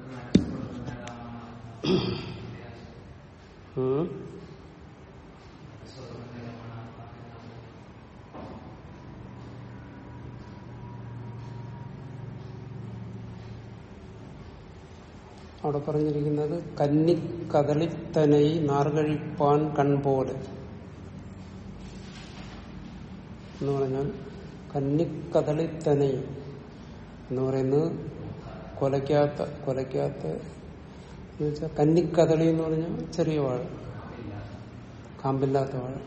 ഉം. അവിടെ പറഞ്ഞിരിക്കുന്നത് കന്നിക്കതളിത്തനൈ നാർകഴിപ്പാൻ കൺപോലെ എന്ന് പറഞ്ഞാൽ കന്നിക്കതളിത്തനൈ എന്ന് പറയുന്നത് കൊലയ്ക്കാത്ത കൊലയ്ക്കാത്ത എന്ന് വെച്ചാൽ കന്നിക്കതളി എന്ന് പറഞ്ഞാൽ ചെറിയ വാഴ കാമ്പില്ലാത്ത വാഴ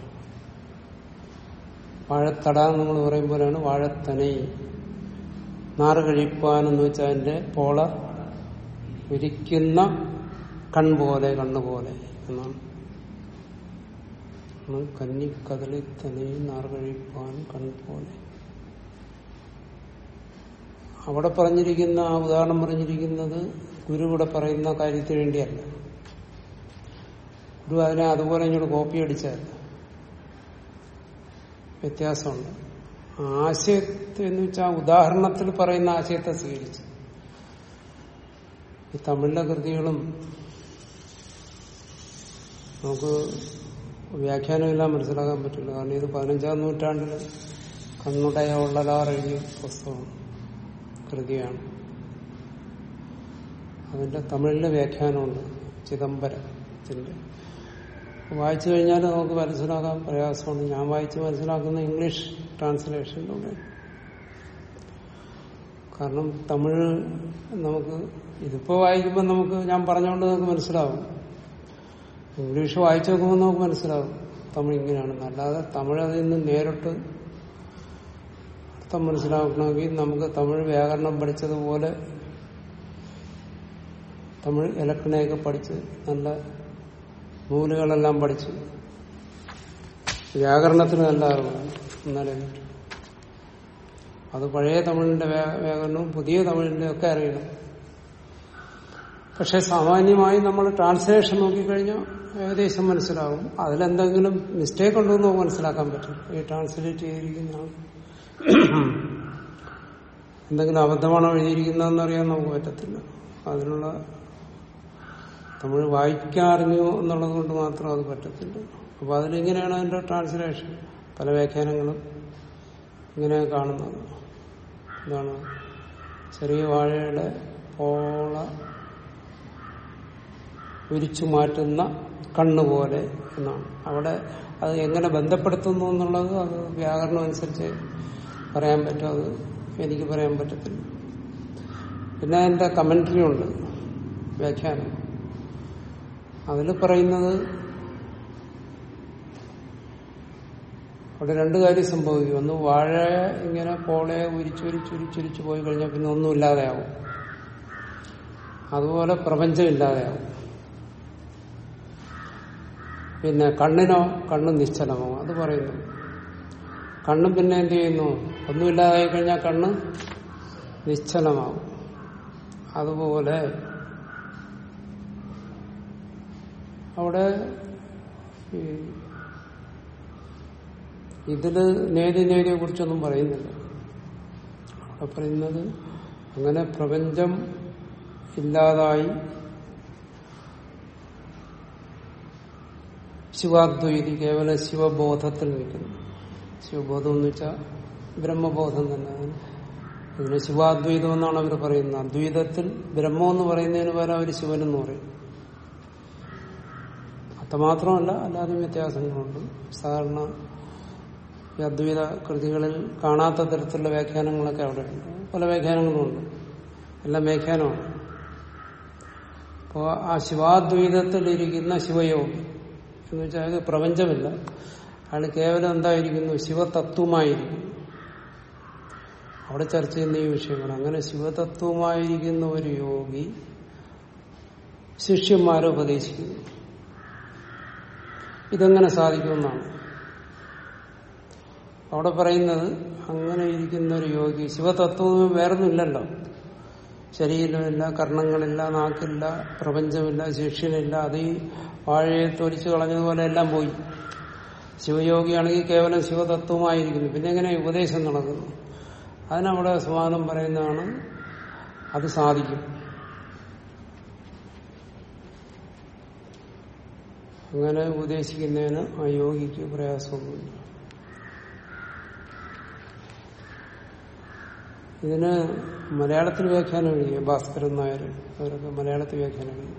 വാഴത്തട എന്ന് നമ്മൾ പറയുമ്പോഴാണ് വാഴത്തനൈ നാറ് കഴിപ്പാൻ എന്ന് വെച്ചാൽ അതിന്റെ പോള വിരിക്കുന്ന കൺപോലെ കണ്ണുപോലെ എന്നാണ് ആണ് കന്നിക്കതളി തനയും നാർകഴിപ്പാൻ കൺപോലെ അവിടെ പറഞ്ഞിരിക്കുന്ന ആ ഉദാഹരണം പറഞ്ഞിരിക്കുന്നത് ഗുരു ഇവിടെ പറയുന്ന കാര്യത്തിന് വേണ്ടിയല്ല ഗുരു അതിനെ അതുപോലെ ഇങ്ങോട്ട് കോപ്പി അടിച്ചല്ല വ്യത്യാസമുണ്ട് ആശയത്തെ എന്ന് വെച്ചാൽ ഉദാഹരണത്തിൽ പറയുന്ന ആശയത്തെ സ്വീകരിച്ചു ഈ തമിഴിലെ കൃതികളും നമുക്ക് വ്യാഖ്യാനമെല്ലാം മനസ്സിലാക്കാൻ പറ്റില്ല കാരണം ഇത് പതിനഞ്ചാം നൂറ്റാണ്ടിൽ കണ്ണുടയ ഉള്ളലാർ എഴുതിയ പുസ്തകം കൃതിയാണ് അതിന്റെ തമിഴിലെ വ്യാഖ്യാനമുണ്ട് ചിദംബരത്തിന്റെ വായിച്ചു കഴിഞ്ഞാൽ നമുക്ക് മനസ്സിലാക്കാൻ പ്രയാസമാണ് ഞാൻ വായിച്ച് മനസ്സിലാക്കുന്ന ഇംഗ്ലീഷ് ട്രാൻസ്ലേഷനിലൂടെ കാരണം തമിഴ് നമുക്ക് ഇതിപ്പോ വായിക്കുമ്പോൾ നമുക്ക് ഞാൻ പറഞ്ഞുകൊണ്ട് നമുക്ക് മനസ്സിലാവും ഇംഗ്ലീഷ് വായിച്ചു നോക്കുമ്പോൾ നമുക്ക് മനസ്സിലാവും തമിഴ് ഇങ്ങനെയാണെന്ന് അല്ലാതെ തമിഴ് അതിൽ നിന്ന് നേരിട്ട് അർത്ഥം മനസ്സിലാക്കണമെങ്കിൽ നമുക്ക് തമിഴ് വ്യാകരണം പഠിച്ചതുപോലെ തമിഴ് ഇലക്കണയൊക്കെ പഠിച്ച് നല്ല നൂലുകളെല്ലാം പഠിച്ച് വ്യാകരണത്തിന് നല്ല അറിവാണ് എന്നാലേ പറ്റൂ അത് പഴയ തമിഴിന്റെ വ്യാ- വ്യാകരണവും പുതിയ തമിഴിന്റെ ഒക്കെ അറിയണം പക്ഷെ സാമാന്യമായി നമ്മൾ ട്രാൻസ്ലേഷൻ നോക്കിക്കഴിഞ്ഞാൽ ഏകദേശം മനസ്സിലാവും അതിലെന്തെങ്കിലും മിസ്റ്റേക്ക് ഉണ്ടോ എന്ന് നമുക്ക് മനസ്സിലാക്കാൻ പറ്റും ഈ ട്രാൻസ്ലേറ്റ് ചെയ്തിരിക്കുന്ന ആൾ എന്തെങ്കിലും അബദ്ധമാണോ എഴുതിയിരിക്കുന്നതെന്ന് അറിയാൻ നമുക്ക് പറ്റത്തില്ല അതിനുള്ള തമിഴ് വായിക്കാൻ അറിഞ്ഞു എന്നുള്ളത് കൊണ്ട് മാത്രം അത് പറ്റത്തില്ല അപ്പൊ അതിലിങ്ങനെയാണ് അതിന്റെ ട്രാൻസ്ലേഷൻ പല വ്യാഖ്യാനങ്ങളും ഇങ്ങനെ കാണുന്നത് എന്താണ് ചെറിയ വാഴയുടെ പോള വിരിച്ചു മാറ്റുന്ന കണ്ണുപോലെ എന്നാണ് അവിടെ അത് എങ്ങനെ ബന്ധപ്പെടുത്തുന്നു എന്നുള്ളത് അത് വ്യാകരണം അനുസരിച്ച് പറയാൻ പറ്റും അത് എനിക്ക് പറയാൻ പറ്റത്തില്ല പിന്നെ അതിന്റെ കമന്ററി ഉണ്ട് വ്യാഖ്യാനം അതിൽ പറയുന്നത് അവിടെ രണ്ടു കാര്യം സംഭവിക്കും ഒന്ന് വാഴ ഇങ്ങനെ പോളെ ഉരിച്ചുരിച്ചുരിച്ചുരിച്ചു പോയി കഴിഞ്ഞാൽ പിന്നെ ഒന്നും ഇല്ലാതെയാവും അതുപോലെ പ്രപഞ്ചം ഇല്ലാതെയാവും പിന്നെ കണ്ണിനോ കണ്ണ് നിശ്ചലമാവും അത് പറയുന്നു കണ്ണും പിന്നെ എന്ത് ചെയ്യുന്നു ഒന്നുമില്ലാതായി കഴിഞ്ഞാൽ കണ്ണ് നിശ്ചലമാവും അതുപോലെ അവിടെ ഈ ഇതില് നേരി നേരിയെ കുറിച്ചൊന്നും പറയുന്നില്ല അവിടെ പറയുന്നത് അങ്ങനെ പ്രപഞ്ചം ഇല്ലാതായി ശിവാദ്വൈതി കേവല ശിവബോധത്തിൽ നിൽക്കുന്നു ശിവബോധം എന്ന് വെച്ചാൽ ബ്രഹ്മബോധം തന്നെ ഇതിന് ശിവാദ്വൈതം എന്നാണ് അവർ പറയുന്നത് അദ്വൈതത്തിൽ ബ്രഹ്മം എന്ന് പറയുന്നതിന് പകരം അവർ ശിവനെന്ന് പറയും അത്രമാത്രമല്ല അല്ലാതെ വ്യത്യാസങ്ങളുണ്ട് സാധാരണ ഈ അദ്വൈത കൃതികളിൽ കാണാത്ത തരത്തിലുള്ള വ്യാഖ്യാനങ്ങളൊക്കെ അവിടെ ഉണ്ട് പല വ്യാഖ്യാനങ്ങളുമുണ്ട് എല്ലാം വ്യാഖ്യാനമാണ് അപ്പോൾ ആ ശിവാദ്വൈതത്തിലിരിക്കുന്ന ശിവയോഗി എന്ന് വെച്ചാൽ അത് പ്രപഞ്ചമില്ല അയാൾ കേവലം എന്തായിരിക്കുന്നു ശിവതത്വമായിരിക്കുന്നു അവിടെ ചർച്ച ചെയ്യുന്ന ഈ വിഷയമാണ് അങ്ങനെ ശിവതത്വമായിരിക്കുന്ന ഒരു യോഗി ശിഷ്യന്മാരെ ഉപദേശിക്കുന്നു ഇതെങ്ങനെ സാധിക്കുമെന്നാണ് അവിടെ പറയുന്നത് അങ്ങനെ ഇരിക്കുന്ന ഒരു യോഗി ശിവതത്വം വേറൊന്നുമില്ലല്ലോ ശരീരമില്ല കർണങ്ങളില്ല നാക്കില്ല പ്രപഞ്ചമില്ല ശിഷ്യനില്ല അത് ഈ വാഴയെ തൊലിച്ചു കളഞ്ഞതുപോലെ എല്ലാം പോയി ശിവയോഗിയാണെങ്കിൽ കേവലം ശിവതത്വമായിരിക്കുന്നു പിന്നെ എങ്ങനെ ഉപദേശം നടക്കുന്നു അതിനവിടെ സമാനം പറയുന്നതാണ് അത് സാധിക്കും അങ്ങനെ ഉപദേശിക്കുന്നതിന് ആ യോഗിക്ക് പ്രയാസമൊന്നുമില്ല ഇതിന് മലയാളത്തിൽ വ്യാഖ്യാനം എഴുതിയ ഭാസ്കരൻ നായർ അവരൊക്കെ മലയാളത്തിൽ വ്യാഖ്യാനം എഴുതി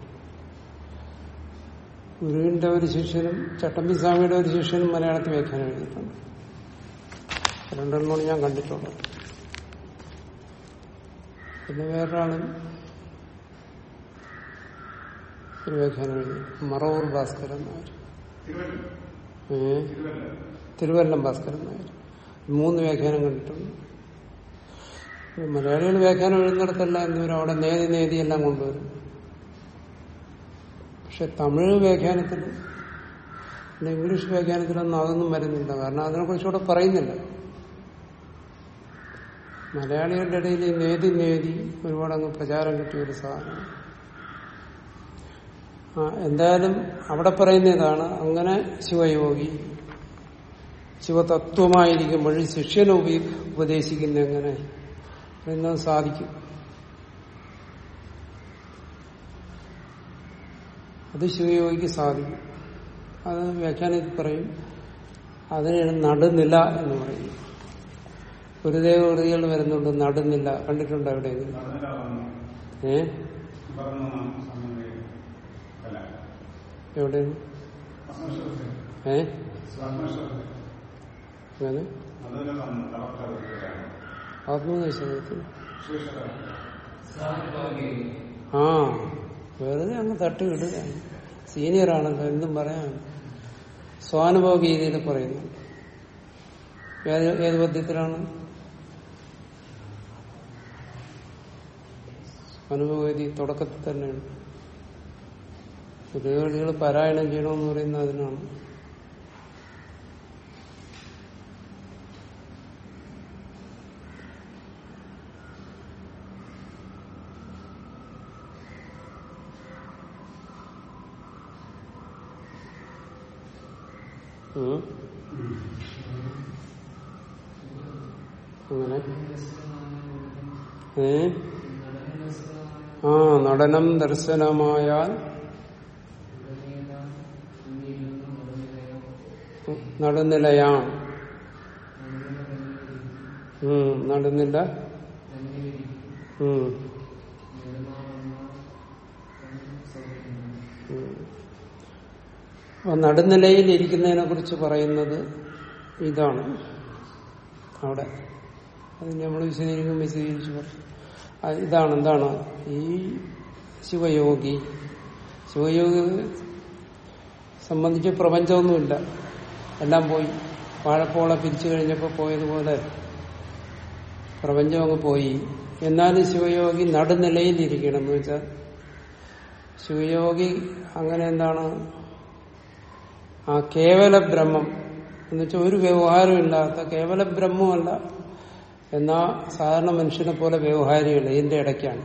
ഗുരുവിന്റെ ഒരു ശിഷ്യനും ചട്ടമ്പി സ്വാമിയുടെ ഒരു ശിഷ്യനും മലയാളത്തിൽ വ്യാഖ്യാനം എഴുതിയിട്ടുണ്ട് രണ്ടെണ്ണമാണ് ഞാൻ കണ്ടിട്ടുള്ളത് പിന്നെ വേറൊരാളും ഒരു വ്യാഖ്യാനം എഴുതി മറവൂർ ഭാസ്കരൻ നായർ ഏ തിരുവല്ലം ഭാസ്കരൻ നായർ മൂന്ന് വ്യാഖ്യാനം കണ്ടിട്ടുണ്ട് മലയാളികൾ വ്യാഖ്യാനം എഴുതുന്നിടത്തെല്ലാം എന്തുവരും അവിടെ നേതി നേതി എല്ലാം കൊണ്ടുവരും പക്ഷെ തമിഴ് വ്യാഖ്യാനത്തിൽ പിന്നെ ഇംഗ്ലീഷ് വ്യാഖ്യാനത്തിലൊന്നും അതൊന്നും വരുന്നില്ല കാരണം അതിനെക്കുറിച്ചുകൂടെ പറയുന്നില്ല മലയാളികളുടെ ഇടയിൽ ഈ നേതി നേതി ഒരുപാട് അങ്ങ് പ്രചാരം കിട്ടിയ ഒരു സാധനം ആ എന്തായാലും അവിടെ പറയുന്ന ഇതാണ് അങ്ങനെ ശിവയോഗി ശിവതത്വമായിരിക്കുമ്പോൾ ശിഷ്യനെ ഉപ ഉപദേശിക്കുന്ന എങ്ങനെ എന്നത് സാധിക്കും അത് ശിവയോഗിക്ക് സാധിക്കും അത് വ്യാഖ്യാനത്തിൽ പറയും അതിനാണ് നടുനില എന്ന് പറയുന്നത് ഗുരുദേവ കൃതികൾ വരുന്നുണ്ട് നടുനില കണ്ടിട്ടുണ്ടോ എവിടെയെങ്കിലും ഏ എവിടെയാണ് ഏ അങ്ങനെ ആത്മനിശ്ചയത്തിൽ ആ വെറുതെ അങ്ങ് തട്ടി വിടുകയാണ് സീനിയർ ആണല്ലോ എന്തും പറയാൻ സ്വാനുഭവ ഗീതയിൽ പറയുന്നു ഏത് ഏത് പദ്യത്തിലാണ് അനുഭവഗതി തുടക്കത്തിൽ തന്നെയാണ് ഗുരുകളികൾ പാരായണം ചെയ്യണമെന്ന് പറയുന്നത് അതിനാണ് ഉം. അങ്ങനെ ഏ ആ നടനം ദർശനമായാൽ നടുനിലയാം ഉം, നടുനില ഉം. ഉം. അപ്പൊ നടുനിലയിൽ ഇരിക്കുന്നതിനെ കുറിച്ച് പറയുന്നത് ഇതാണ് അവിടെ അത് നമ്മൾ വിശദീകരിക്കും വിശദീകരിച്ച് പറയും ആ, ഇതാണ് എന്താണ് ഈ ശിവയോഗി ശിവയോഗി സംബന്ധിച്ച് പ്രപഞ്ചമൊന്നുമില്ല എല്ലാം പോയി വാഴപ്പോള പിരിച്ചു കഴിഞ്ഞപ്പോൾ പോയതുപോലെ പ്രപഞ്ചം അങ്ങ് പോയി എന്നാലും ശിവയോഗി നടുനിലയിലിരിക്കണം എന്ന് വെച്ചാൽ ശിവയോഗി അങ്ങനെ എന്താണ് ആ കേവല ബ്രഹ്മം എന്ന് വെച്ചാൽ ഒരു വ്യവഹാരമില്ലാത്ത കേവല ബ്രഹ്മമല്ല എന്നാ സാധാരണ മനുഷ്യനെ പോലെ വ്യവഹാരികൾ ഇതിന്റെ ഇടയ്ക്കാണ്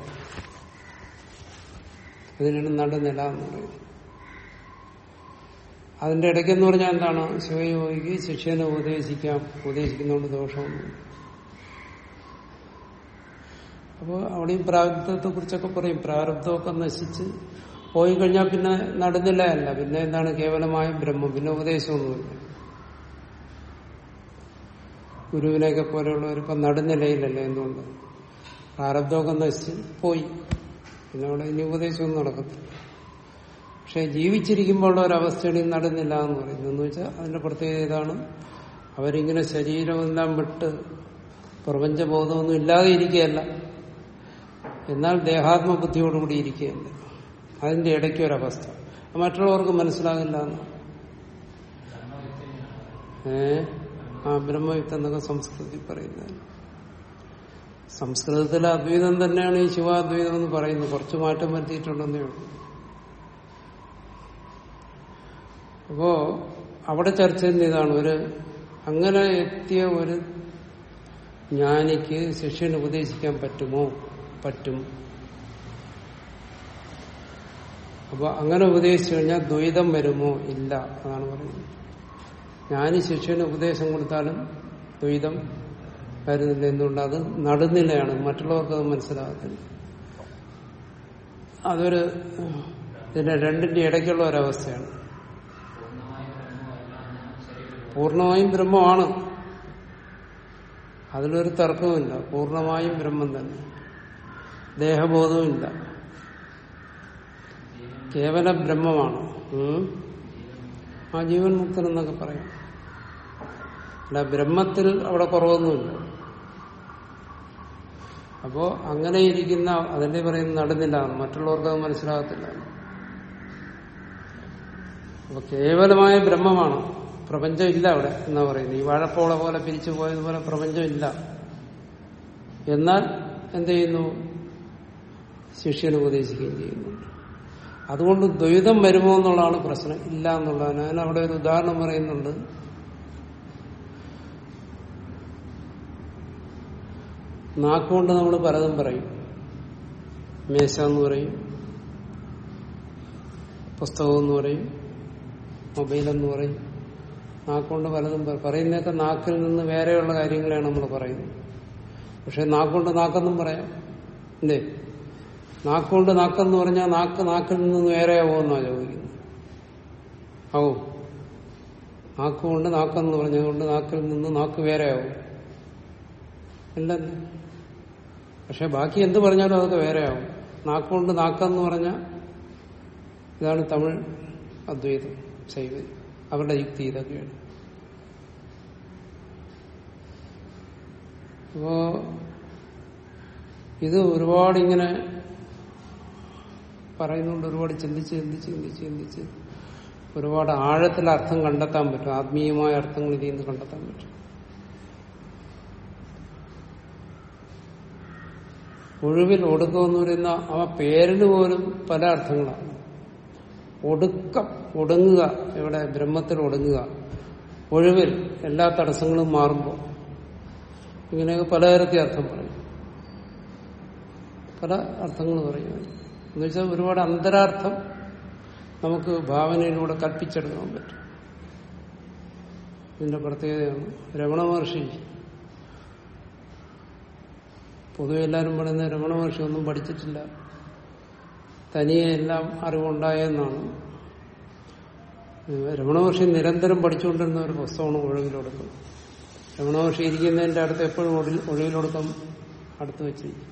അതിനാണ് നടുനില എന്ന് പറയുന്നത് അതിന്റെ ഇടയ്ക്കെന്ന് പറഞ്ഞാൽ എന്താണ് ശിവയോഗിക്ക് ശിഷ്യനെ ഉപദേശിക്കാം ഉപദേശിക്കുന്നതുകൊണ്ട് ദോഷമൊന്നും അപ്പോൾ അവിടെയും പ്രാരബ്ധത്തെ കുറിച്ചൊക്കെ പറയും പ്രാരബ്ധമൊക്കെ നശിച്ച് പോയി കഴിഞ്ഞാൽ പിന്നെ നടുനിലയല്ല പിന്നെ എന്താണ് കേവലമായ ബ്രഹ്മം പിന്നെ ഉപദേശമൊന്നുമില്ല ഗുരുവിനെയൊക്കെ പോലെയുള്ളവർ ഇപ്പം നടുനിലയിലല്ലേ എന്തുകൊണ്ട് പ്രാരബ്ധമൊക്കെ നശിച്ച് പോയി പിന്നെ അവിടെ ഇനി ഉപദേശമൊന്നും നടക്കത്തില്ല പക്ഷെ ജീവിച്ചിരിക്കുമ്പോൾ ഉള്ള ഒരവസ്ഥയാണ് ഈ നടുന്നില്ല എന്ന് പറയുന്നത് എന്ന് വെച്ചാൽ അതിന്റെ പ്രത്യേകത ഇതാണ് അവരിങ്ങനെ ശരീരമെല്ലാം വിട്ട് പ്രപഞ്ചബോധമൊന്നും ഇല്ലാതെ ഇരിക്കുകയല്ല എന്നാൽ ദേഹാത്മബുദ്ധിയോടുകൂടി ഇരിക്കുകയല്ല അതിന്റെ ഇടയ്ക്ക് ഒരവസ്ഥ അത് മറ്റുള്ളവർക്ക് മനസ്സിലാകില്ല എന്ന് ഏ ആ ബ്രഹ്മയുക്തം എന്നൊക്കെ സംസ്കൃതി പറയുന്നത് സംസ്കൃതത്തിലെ അദ്വൈതം തന്നെയാണ് ഈ ശിവാദ്വൈതം എന്ന് പറയുന്നത് കുറച്ച് മാറ്റം വരുത്തിയിട്ടുണ്ടെന്നേ ഉള്ളൂ അപ്പോ അവിടെ ചർച്ച ചെയ്യുന്ന ഇതാണ് ഒരു അങ്ങനെ എത്തിയ ഒരു ജ്ഞാനിക്ക് ശിഷ്യന് ഉപദേശിക്കാൻ പറ്റുമോ പറ്റും അപ്പൊ അങ്ങനെ ഉപദേശിച്ചു കഴിഞ്ഞാൽ ദ്വൈതം വരുമോ ഇല്ല അതാണ് പറയുന്നത് ജ്ഞാനി ശിഷ്യന് ഉപദേശം കൊടുത്താലും ദ്വൈതം വരുന്നില്ല എന്തുകൊണ്ട് അത് നടുന്നിലയാണ് മറ്റുള്ളവർക്ക് അത് മനസ്സിലാകത്തില്ല അതൊരു ഇതിന്റെ രണ്ടിന്റെ ഇടയ്ക്കുള്ള ഒരവസ്ഥയാണ് പൂർണ്ണമായും ബ്രഹ്മമാണ് അതിലൊരു തർക്കവുമില്ല പൂർണ്ണമായും ബ്രഹ്മം തന്നെ ദേഹബോധവുമില്ല കേവല ബ്രഹ്മമാണ് ഉം. ആ ജീവൻ മുക്തൻ എന്നൊക്കെ പറയാം അല്ല ബ്രഹ്മത്തിൽ അവിടെ കുറവൊന്നുമില്ല അപ്പോ അങ്ങനെ ഇരിക്കുന്ന അതല്ലേ പറയുന്നത് നടന്നില്ല മറ്റുള്ളവർക്ക് അത് മനസ്സിലാകത്തില്ല അപ്പൊ കേവലമായ ബ്രഹ്മമാണ് പ്രപഞ്ചം ഇല്ല അവിടെ എന്നാ പറയുന്നത് ഈ വാഴപ്പോള പോലെ പിരിച്ചു പോയതുപോലെ പ്രപഞ്ചം ഇല്ല എന്നാൽ എന്ത് ചെയ്യുന്നു ശിഷ്യന് ഉപദേശിക്കുകയും ചെയ്യുന്നുണ്ട് അതുകൊണ്ട് ദ്വൈതം വരുമോ എന്നുള്ളതാണ് പ്രശ്നം ഇല്ല എന്നുള്ളതാണ് അതിന് അവിടെ ഒരു ഉദാഹരണം പറയുന്നുണ്ട് നാക്കുകൊണ്ട് നമ്മൾ പലതും പറയും മേശ എന്ന് പറയും പുസ്തകം എന്ന് പറയും മൊബൈൽ എന്ന് പറയും നാക്കുകൊണ്ട് പലതും പറയും പറയുന്നതൊക്കെ നാക്കിൽ നിന്ന് വേറെയുള്ള കാര്യങ്ങളാണ് നമ്മൾ പറയുന്നത് പക്ഷെ നാക്കുകൊണ്ട് നാക്കെന്നും പറയാം അല്ലേ നാക്കുകൊണ്ട് നാക്കെന്ന് പറഞ്ഞാൽ നാക്ക് നാക്കിൽ നിന്ന് വേറെയാവോ എന്നാ ചോദിക്കുന്നത് ആവോ നാക്കുകൊണ്ട് നാക്കെന്ന് പറഞ്ഞതുകൊണ്ട് നാക്കിൽ നിന്ന് നാക്ക് വേറെയാവും ഇല്ലല്ലേ പക്ഷെ ബാക്കി എന്ത് പറഞ്ഞാലും അതൊക്കെ വേറെയാവും നാക്കുകൊണ്ട് നാക്കെന്ന് പറഞ്ഞാൽ ഇതാണ് തമിഴ് അദ്വൈതം ശൈവം അവരുടെ യുക്തി ഇതൊക്കെയാണ് അപ്പോ ഇത് ഒരുപാട് ഇങ്ങനെ പറയുന്നുണ്ട് ഒരുപാട് ചിന്തിച്ച് ചിന്തിച്ച് ചിന്തിച്ച് ചിന്തിച്ച് ഒരുപാട് ആഴത്തിൽ അർത്ഥം കണ്ടെത്താൻ പറ്റും ആത്മീയമായ അർത്ഥങ്ങൾ ഇതിൽ നിന്ന് കണ്ടെത്താൻ പറ്റും ഒഴിവിൽ ഒടുക്കം എന്ന് പറയുന്ന ആ പേരിന് പോലും പല അർത്ഥങ്ങളാണ് ഒടുക്കം ഒടുങ്ങുക ഇവിടെ ബ്രഹ്മത്തിൽ ഒടുങ്ങുക ഒഴിവിൽ എല്ലാ തടസ്സങ്ങളും മാറുമ്പോൾ ഇങ്ങനെയൊക്കെ പലതരത്തിൽ അർത്ഥം പറയും പല അർത്ഥങ്ങൾ പറയും എന്ന് വെച്ചാൽ ഒരുപാട് അന്തരാർത്ഥം നമുക്ക് ഭാവനയിലൂടെ കൽപ്പിച്ചെടുക്കാൻ പറ്റും ഇതിന്റെ പ്രത്യേകതയാണ് രമണ മഹർഷി പൊതുവെ എല്ലാവരും പറയുന്ന രമണ മഹർഷി ഒന്നും പഠിച്ചിട്ടില്ല തനിയെ എല്ലാം അറിവുണ്ടായെന്നാണ് രമണ മഹർഷി നിരന്തരം പഠിച്ചുകൊണ്ടിരുന്ന ഒരു പുസ്തകമാണ് ഒഴിവിലൊടുക്കം രമണ മഹർഷി ഇരിക്കുന്നതിന്റെ അടുത്ത് എപ്പോഴും ഒഴി- ഒഴിവിലൊടുക്കം അടുത്ത് വെച്ചിരിക്കും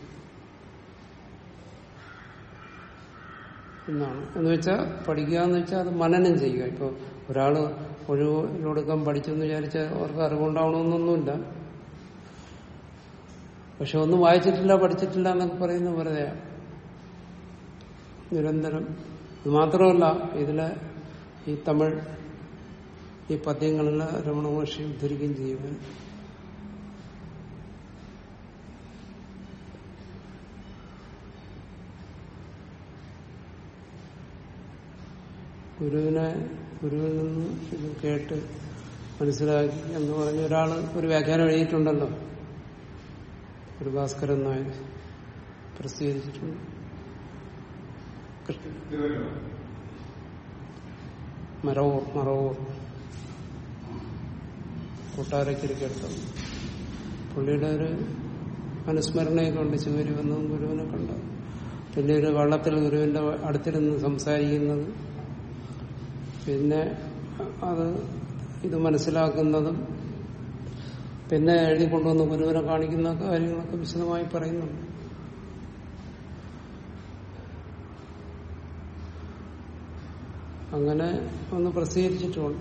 എന്നാണ് എന്ന് വെച്ചാൽ പഠിക്കുക എന്ന് വെച്ചാൽ അത് മനനം ചെയ്യുക ഇപ്പൊ ഒരാള് ഒഴിവിലൊടുക്കം പഠിച്ചെന്ന് വിചാരിച്ചാൽ അവർക്ക് അറിവുണ്ടാവണമെന്നൊന്നുമില്ല പക്ഷെ ഒന്നും വായിച്ചിട്ടില്ല പഠിച്ചിട്ടില്ല എന്നൊക്കെ പറയുന്നത് വെറുതെ നിരന്തരം ഇത് മാത്രമല്ല ഇതിലെ ഈ തമിഴ് ഈ പദ്യങ്ങളിൽ രമണ മഹർഷി ഉദ്ധരിക്കുകയും ചെയ്യുവാൻ ഗുരുവിനെ ഗുരുവിൽ നിന്ന് ഇത് കേട്ട് മനസ്സിലാക്കി എന്ന് പറഞ്ഞ ഒരാൾ ഒരു വ്യാഖ്യാനം എഴുതിയിട്ടുണ്ടല്ലോ ഒരു ഭാസ്കരൻ നായർ പ്രസിദ്ധീകരിച്ചിട്ടുണ്ട് കൃഷ്ണ മറവൂർ മറവൂർ കൊട്ടാരക്കരിക്കടുത്ത് പുള്ളിയുടെ ഒരു അനുസ്മരണയൊക്കെ ഉണ്ട് ശിവരി വന്നതും ഗുരുവിനെ കണ്ടത് പിന്നെ ഒരു വള്ളത്തിൽ ഗുരുവിന്റെ അടുത്തിരുന്ന് സംസാരിക്കുന്നത് പിന്നെ അത് ഇത് മനസ്സിലാക്കുന്നതും പിന്നെ എഴുതി കൊണ്ടുവന്ന് ഗുരുവിനെ കാണിക്കുന്ന കാര്യങ്ങളൊക്കെ വിശദമായി പറയുന്നുണ്ട് അങ്ങനെ ഒന്ന് പ്രസിദ്ധീകരിച്ചിട്ടുള്ളു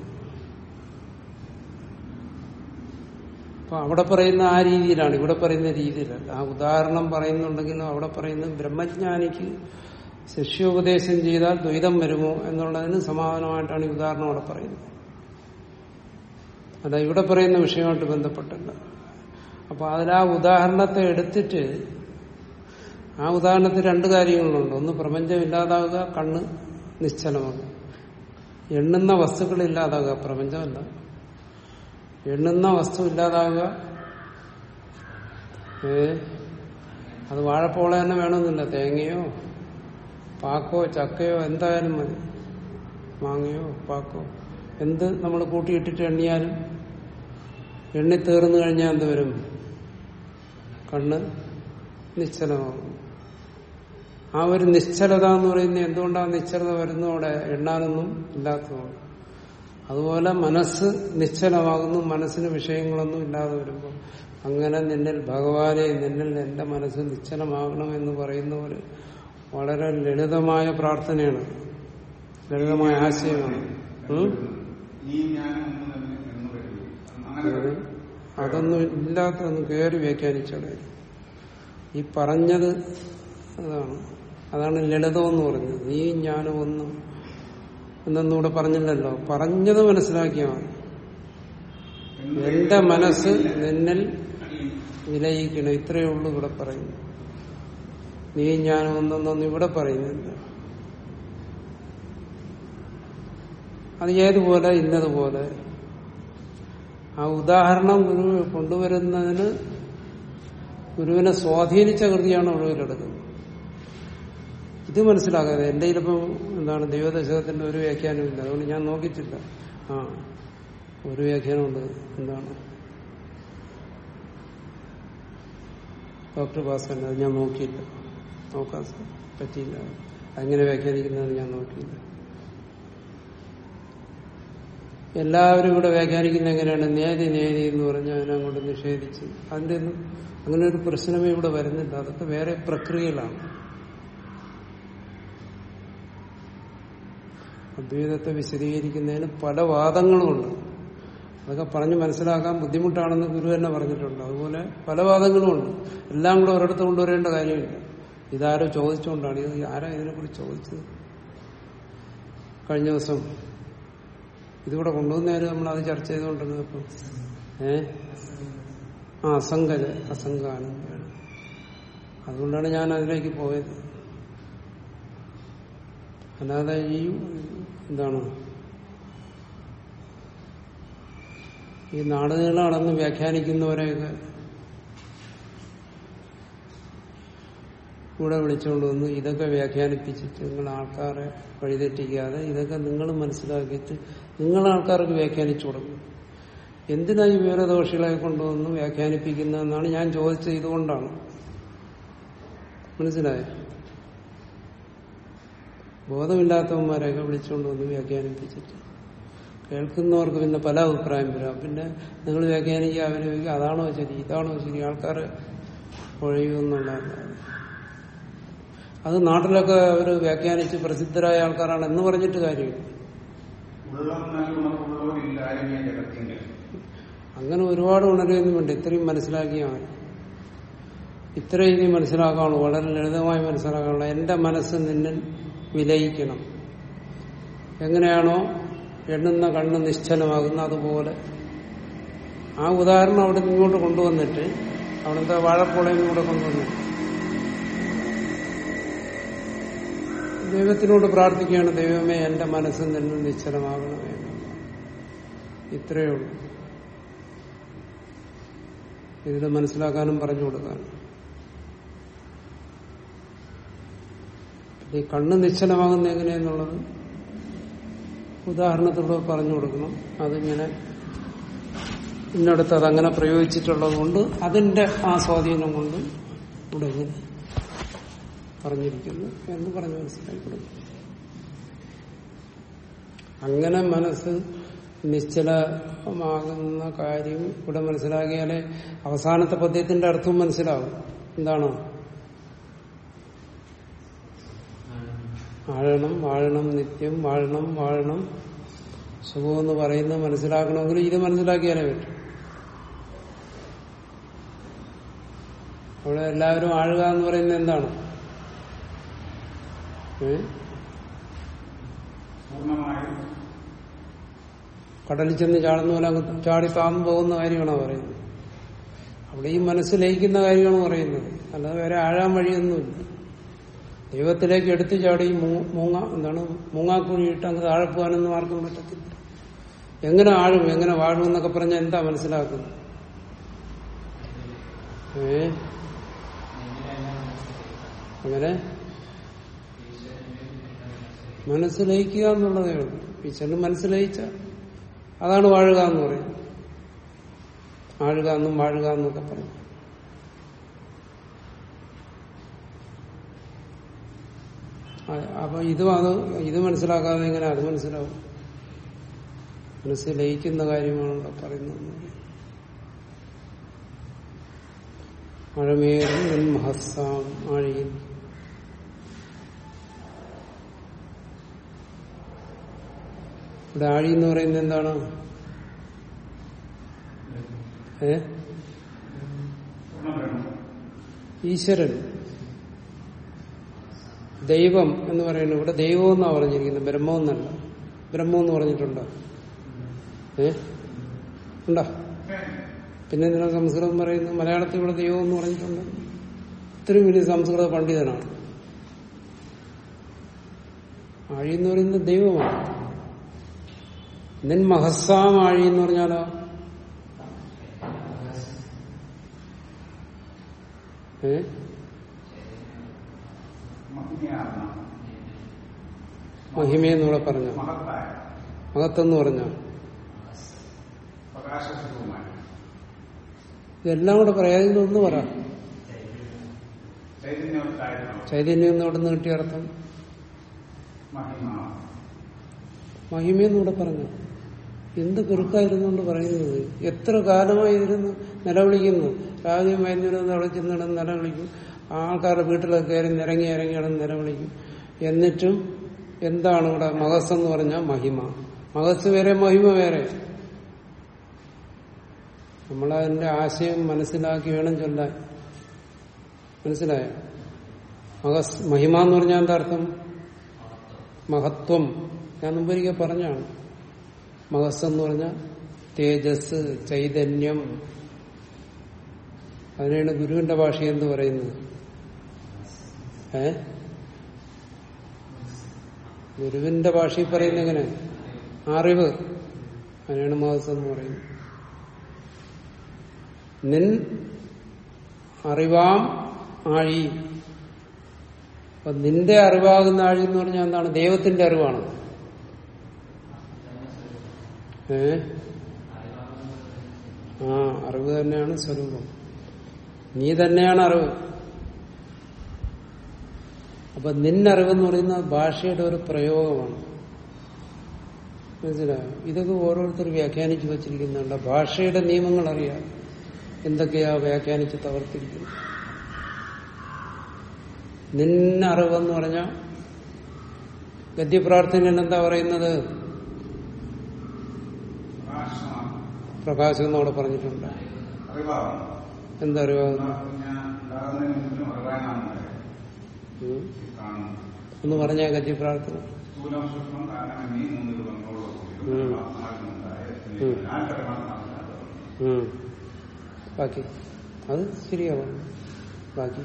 അപ്പൊ അവിടെ പറയുന്ന ആ രീതിയിലാണ് ഇവിടെ പറയുന്ന രീതിയിലല്ല ആ ഉദാഹരണം പറയുന്നുണ്ടെങ്കിലും അവിടെ പറയുന്നത് ബ്രഹ്മജ്ഞാനിക്ക് ശിഷ്യോപദേശം ചെയ്താൽ ദ്വൈതം വരുമോ എന്നുള്ളതിന് സമാധാനമായിട്ടാണ് ഈ ഉദാഹരണം അവിടെ പറയുന്നത് അല്ല ഇവിടെ പറയുന്ന വിഷയമായിട്ട് ബന്ധപ്പെട്ടല്ല അപ്പൊ അതിൽ ആ ഉദാഹരണത്തെ എടുത്തിട്ട് ആ ഉദാഹരണത്തിൽ രണ്ട് കാര്യങ്ങളുണ്ട് ഒന്ന് പ്രപഞ്ചം ഇല്ലാതാവുക കണ്ണ് നിശ്ചലമാകുക എണ്ണുന്ന വസ്തുക്കൾ ഇല്ലാതാകുക പ്രപഞ്ചമല്ല എണ്ണുന്ന വസ്തു ഇല്ലാതാകുക ഏ അത് വാഴപ്പോള തന്നെ വേണമെന്നില്ല തേങ്ങയോ പാക്കോ ചക്കയോ എന്തായാലും മതി മാങ്ങയോ പാക്കോ എന്ത് നമ്മൾ കൂട്ടിയിട്ടിട്ട് എണ്ണിയാലും എണ്ണി തീർന്നു കഴിഞ്ഞാൽ എന്ത് വരും കണ്ണ് നിശ്ചലമാകും ആ ഒരു നിശ്ചലത എന്ന് പറയുന്നത് എന്തുകൊണ്ടാണ് നിശ്ചലത വരുന്നത് അവിടെ എണ്ണാനൊന്നും ഇല്ലാത്തതുകൊണ്ട് അതുപോലെ മനസ്സ് നിശ്ചലമാകുന്നു മനസ്സിന് വിഷയങ്ങളൊന്നും ഇല്ലാതെ വരുമ്പോൾ അങ്ങനെ നിന്നിൽ ഭഗവാനെ നിന്നിൽ എന്റെ മനസ്സ് നിശ്ചലമാകണം എന്ന് പറയുന്ന പോലെ വളരെ ലളിതമായ പ്രാർത്ഥനയാണ് ലളിതമായ ആശയമാണ് ഉം? നീ ഞാനും ഒന്ന് തന്നെ എന്ന് പറയുന്നു അങ്ങനെ അത് അതൊന്നും ഇല്ലാത്തതൊന്നും കയറി വ്യാഖ്യാനിച്ചോളെ ഈ പറഞ്ഞത് അതാണ് അതാണ് ലളിതം എന്ന് പറഞ്ഞത് നീ ഞാനും ഒന്നും എന്നൊന്നും പറഞ്ഞില്ലല്ലോ പറഞ്ഞത് മനസ്സിലാക്കിയാൽ മതി എന്റെ മനസ്സ് നിന്നിൽ വിലയിക്കണം ഇത്രയേ ഉള്ളൂ ഇവിടെ പറയുന്നു നീ ഞാനും ഒന്നൊന്നും ഇവിടെ പറയുന്നില്ല അത് ഏതുപോലെ ഇന്നതുപോലെ ആ ഉദാഹരണം ഗുരു കൊണ്ടുവരുന്നതിന് ഗുരുവിനെ സ്വാധീനിച്ച കൃതിയാണ് ഒഴിവിലെടുക്കുന്നത് ഇത് മനസ്സിലാകാതെ എന്റെ ഇതിലിപ്പം എന്താണ് ദൈവദശകത്തിന്റെ ഒരു വ്യാഖ്യാനവും ഇല്ല അതുകൊണ്ട് ഞാൻ നോക്കിയിട്ടില്ല ആ ഒരു വ്യാഖ്യാനമുണ്ട് എന്താണ് ഡോക്ടർ ഭാസ്കരൻ അത് ഞാൻ നോക്കിയില്ല നോക്കാൻ പറ്റിയില്ല അങ്ങനെ വ്യാഖ്യാനിക്കുന്നത് ഞാൻ നോക്കിയില്ല എല്ലാവരും ഇവിടെ വ്യാഖ്യാനിക്കുന്ന എങ്ങനെയാണ് നേതി നേതി എന്ന് പറഞ്ഞ് അതിനങ്ങോട്ട് നിഷേധിച്ച് അതിന്റെ ഒന്നും അങ്ങനെ ഒരു പ്രശ്നമേ ഇവിടെ വരുന്നില്ല അതൊക്കെ വേറെ പ്രക്രിയകളാണ് അദ്വൈതത്തെ വിശദീകരിക്കുന്നതിന് പല വാദങ്ങളുമുണ്ട് അതൊക്കെ പറഞ്ഞ് മനസ്സിലാക്കാൻ ബുദ്ധിമുട്ടാണെന്ന് ഗുരു തന്നെ പറഞ്ഞിട്ടുണ്ട് അതുപോലെ പല വാദങ്ങളുമുണ്ട് എല്ലാം കൂടെ ഒരിടത്ത് കൊണ്ടുവരേണ്ട കാര്യമില്ല ഇതാരോ ചോദിച്ചുകൊണ്ടാണ് ഇത് ആരാ ഇതിനെക്കുറിച്ച് ചോദിച്ചത് കഴിഞ്ഞ ദിവസം ഇതിവിടെ കൊണ്ടുവന്നേരം നമ്മൾ അത് ചർച്ച ചെയ്തുകൊണ്ടിരുന്നപ്പോ ഏ ആ അസംഗജ അസംഗാനന്ദയാണ് അതുകൊണ്ടാണ് ഞാൻ അതിലേക്ക് പോയത് അല്ലാതെ ഈ എന്താണ് ഈ നാടുകളെ അളന്ന് വ്യാഖ്യാനിക്കുന്നവരെയൊക്കെ കൂടെ വിളിച്ചുകൊണ്ട് വന്ന് ഇതൊക്കെ വ്യാഖ്യാനിപ്പിച്ചിട്ട് നിങ്ങൾ ആൾക്കാരെ വഴിതെറ്റിക്കാതെ ഇതൊക്കെ നിങ്ങൾ മനസ്സിലാക്കിയിട്ട് നിങ്ങൾ ആൾക്കാർക്ക് വ്യാഖ്യാനിച്ചു കൊടുക്കും എന്തിനാ ഈ വിവരദോഷികളെ കൊണ്ടുവന്ന് വ്യാഖ്യാനിപ്പിക്കുന്നതെന്നാണ് ഞാൻ ചോദിച്ചത് ഇതുകൊണ്ടാണ് മനസ്സിലായോ ബോധമില്ലാത്തവന്മാരെയൊക്കെ വിളിച്ചുകൊണ്ട് വന്ന് വ്യാഖ്യാനിപ്പിച്ചിട്ട് കേൾക്കുന്നവർക്ക് പിന്നെ പല അഭിപ്രായം വരാം പിന്നെ നിങ്ങൾ വ്യാഖ്യാനിക്കുക അവര് ചോദിക്കുക അതാണോ ശരി ഇതാണോ ശരി ആൾക്കാർ ഒഴിയുമെന്നുള്ളതല്ല അത് നാട്ടിലൊക്കെ അവർ വ്യാഖ്യാനിച്ച് പ്രസിദ്ധരായ ആൾക്കാരാണ് എന്ന് പറഞ്ഞിട്ട് കാര്യമില്ല ഉള്ളം നൽകുണർവുള്ളവരില്ല ആരും ഞാൻ ജഗത്തിന്റെ അങ്ങനെ ഒരുപാട് ഉണരുകയൊന്നും വേണ്ട ഇത്രയും മനസ്സിലാക്കിയാൽ മതി ഇത്രയും ഇനി മനസ്സിലാക്കാനുള്ളൂ വളരെ ലളിതമായി മനസ്സിലാക്കാനുള്ള എന്റെ മനസ്സ് നിന്നിൽ വിലയിക്കണം എങ്ങനെയാണോ എണ്ണുന്ന കണ്ണ് നിശ്ചലമാകുന്ന അതുപോലെ ആ ഉദാഹരണം അവിടെ നിന്ന് ഇങ്ങോട്ട് കൊണ്ടുവന്നിട്ട് അവിടുത്തെ വാഴപ്പുളയും കൂടെ കൊണ്ടുവന്നിട്ട് ദൈവത്തിനോട് പ്രാർത്ഥിക്കുകയാണ് ദൈവമേ എന്റെ മനസ്സിൽ നിന്ന് നിശ്ചലമാകണമേ ഇത്രയേ ഉള്ളൂ ഇതിൽ മനസ്സിലാക്കാനും പറഞ്ഞു കൊടുക്കാനും ഈ കണ്ണ് നിശ്ചലമാകുന്ന എങ്ങനെയെന്നുള്ളത് ഉദാഹരണത്തിലൂടെ പറഞ്ഞു കൊടുക്കണം അതിങ്ങനെ ഇന്നടുത്ത് അതങ്ങനെ പ്രയോഗിച്ചിട്ടുള്ളത് കൊണ്ട് അതിന്റെ ആ സ്വാധീനം കൊണ്ട് ഇവിടെ ഇങ്ങനെ പറഞ്ഞിരിക്കുന്നു എന്ന് പറഞ്ഞ് മനസ്സിലാക്കി കൊടുക്കും അങ്ങനെ മനസ്സ് നിശ്ചലമാകുന്ന കാര്യം ഇവിടെ മനസ്സിലാക്കിയാലേ അവസാനത്തെ പദ്യത്തിന്റെ അർത്ഥവും മനസ്സിലാവും എന്താണ് ആഴണം വാഴണം നിത്യം വാഴണം വാഴണം സുഖമെന്ന് പറയുന്നത് മനസ്സിലാക്കണമെങ്കിൽ ഇത് മനസ്സിലാക്കിയാലേ പറ്റും അവിടെ എല്ലാവരും ആഴുക എന്ന് പറയുന്നത് എന്താണ് ഏ? പൂർണ്ണമായും കടലിൽ ചെന്ന് ചാടുന്ന പോലെ അങ്ങ് ചാടി താന്നു പോകുന്ന കാര്യമാണോ പറയുന്നത് അവിടെ ഈ മനസ്സ് ലയിക്കുന്ന കാര്യമാണ് പറയുന്നത് അല്ലാതെ വേറെ ആഴാൻ വഴിയൊന്നുമില്ല ദൈവത്തിലേക്ക് എടുത്തു ചാടി മൂ- മൂങ്ങ എന്താണ് മൂങ്ങാക്കുഴിയിട്ട് അങ്ങ് താഴെ പോകാനൊന്നും ആർക്കും പറ്റത്തില്ല എങ്ങനെ ആഴും എങ്ങനെ വാഴും എന്നൊക്കെ പറഞ്ഞാൽ എന്താ മനസ്സിലാക്കുന്നത് ഏ അങ്ങനെ മനസ്സിലയിക്കുക എന്നുള്ളതേ ഉള്ളൂ ഈശ്വരന് മനസ്സിലയിച്ച അതാണ് വാഴുക എന്ന് പറയുന്നത് ആഴുക എന്നും വാഴുക എന്നൊക്കെ പറയും ആ, അപ്പൊ ഇതും അത് ഇത് മനസ്സിലാക്കാതെ എങ്ങനെ അത് മനസ്സിലാവും മനസ്സിൽ ലയിക്കുന്ന കാര്യമാണ് ഇവിടെ പറയുന്നത് മഴമേറും നിൻ മഹസ്സാം ആഴിയിൽ ഇവിടെ ആഴി എന്ന് പറയുന്നത് എന്താണ് ഏ ഈശ്വരൻ ദൈവം എന്ന് പറയുന്നത് ഇവിടെ ദൈവം എന്നാ പറഞ്ഞിരിക്കുന്നത് ബ്രഹ്മം എന്നല്ല ബ്രഹ്മം എന്ന് പറഞ്ഞിട്ടുണ്ടോ ഏ ഉണ്ടോ പിന്നെ എന്തിനാ സംസ്കൃതം പറയുന്നത് മലയാളത്തിൽ ഇവിടെ ദൈവം എന്ന് പറഞ്ഞിട്ടുണ്ട് ഇത്രയും വലിയ സംസ്കൃത പണ്ഡിതനാണ് ആഴി എന്ന് പറയുന്നത് ദൈവമാണ് നിൻ മഹസ്സാം ആഴി എന്ന് പറഞ്ഞാലോ ഏ മഹിമയാണ് മഹിമയെന്ന് ഇവിടെ പറഞ്ഞ മഹത്തായ മഹത്തെന്ന് പറഞ്ഞ പ്രകാശസ്വരൂപമായ ഇതെല്ലാം കൂടെ പറയാതിന് ഒന്ന് പറ ചൈതന്യവത്തായിരുന്ന ചൈതന്യം എന്ന് ഇവിടെ നിന്ന് കിട്ടിയ അർത്ഥം മഹിമ മഹിമയെന്ന് ഇവിടെ പറഞ്ഞു എന്ത് പെരുക്കായിരുന്നുകൊണ്ട് പറയുന്നത് എത്ര കാലമായി ഇരുന്ന് നിലവിളിക്കുന്നു രാവിലെയും വൈകുന്നേരം നിലവിളിച്ചിടന്ന് നിലവിളിക്കും ആൾക്കാരുടെ വീട്ടിലൊക്കെ കയറി നിരങ്ങി ഇറങ്ങി കിടന്ന് നിലവിളിക്കും എന്നിട്ടും എന്താണ് ഇവിടെ മഹസ് എന്ന് പറഞ്ഞാൽ മഹിമ മഹസ് വേറെ മഹിമ വേറെ നമ്മളതിന്റെ ആശയം മനസ്സിലാക്കി വേണം ചൊല്ലാൻ മനസ്സിലായോ മഹസ് മഹിമ എന്ന് പറഞ്ഞാൽ എന്താ അർത്ഥം മഹത്വം ഞാൻ മുമ്പൊരിക്കൽ പറഞ്ഞാണ് മഹസ് എന്ന് പറഞ്ഞാൽ തേജസ് ചൈതന്യം അതിനാണ് ഗുരുവിന്റെ ഭാഷ എന്ത് പറയുന്നത് ഏ ഗുരുവിന്റെ ഭാഷയിൽ പറയുന്നത് എങ്ങനെ അറിവ് അതിനാണ് മഹസ് എന്ന് പറയുന്നത് നിൻ അറിവാം ആഴി അപ്പൊ നിന്റെ അറിവാകുന്ന ആഴി എന്ന് പറഞ്ഞാൽ എന്താണ് ദൈവത്തിന്റെ അറിവാണ് ഏ ആ അറിവ് തന്നെയാണ് സ്വരൂപം നീ തന്നെയാണ് അറിവ് അപ്പൊ നിന്നറിവെന്ന് പറയുന്നത് ഭാഷയുടെ ഒരു പ്രയോഗമാണ് മനസ്സിലായോ ഇതൊക്കെ ഓരോരുത്തർ വ്യാഖ്യാനിച്ചു വച്ചിരിക്കുന്നുണ്ട് ഭാഷയുടെ നിയമങ്ങൾ അറിയാം എന്തൊക്കെയാ വ്യാഖ്യാനിച്ച് തകർത്തിരിക്കുന്നത് നിന്നറിവെന്ന് പറഞ്ഞ ഗദ്യപ്രാർത്ഥനയിൽ എന്താ പറയുന്നത് പ്രകാശമാണ് പ്രകാശം എന്നവിടെ പറഞ്ഞിട്ടുണ്ട് അറിവാണ് എന്താ അറിവാകുന്നു ഞാൻ ഉണ്ടാകുന്നതിന് മുന്നിലും അറിവാനാണ് ഉം. കാണുന്നു ഒന്ന് പറഞ്ഞ ഗദ്യപ്രാർത്ഥന സ്ഥൂലം സൂക്ഷ്മം കാരണം എന്നീ മൂന്ന് രൂപങ്ങളോട് ഉം. ഉം. ഞാൻ പരമാത്മാവിനെ ഉം. ബാക്കി അത് ശരിയാവും ബാക്കി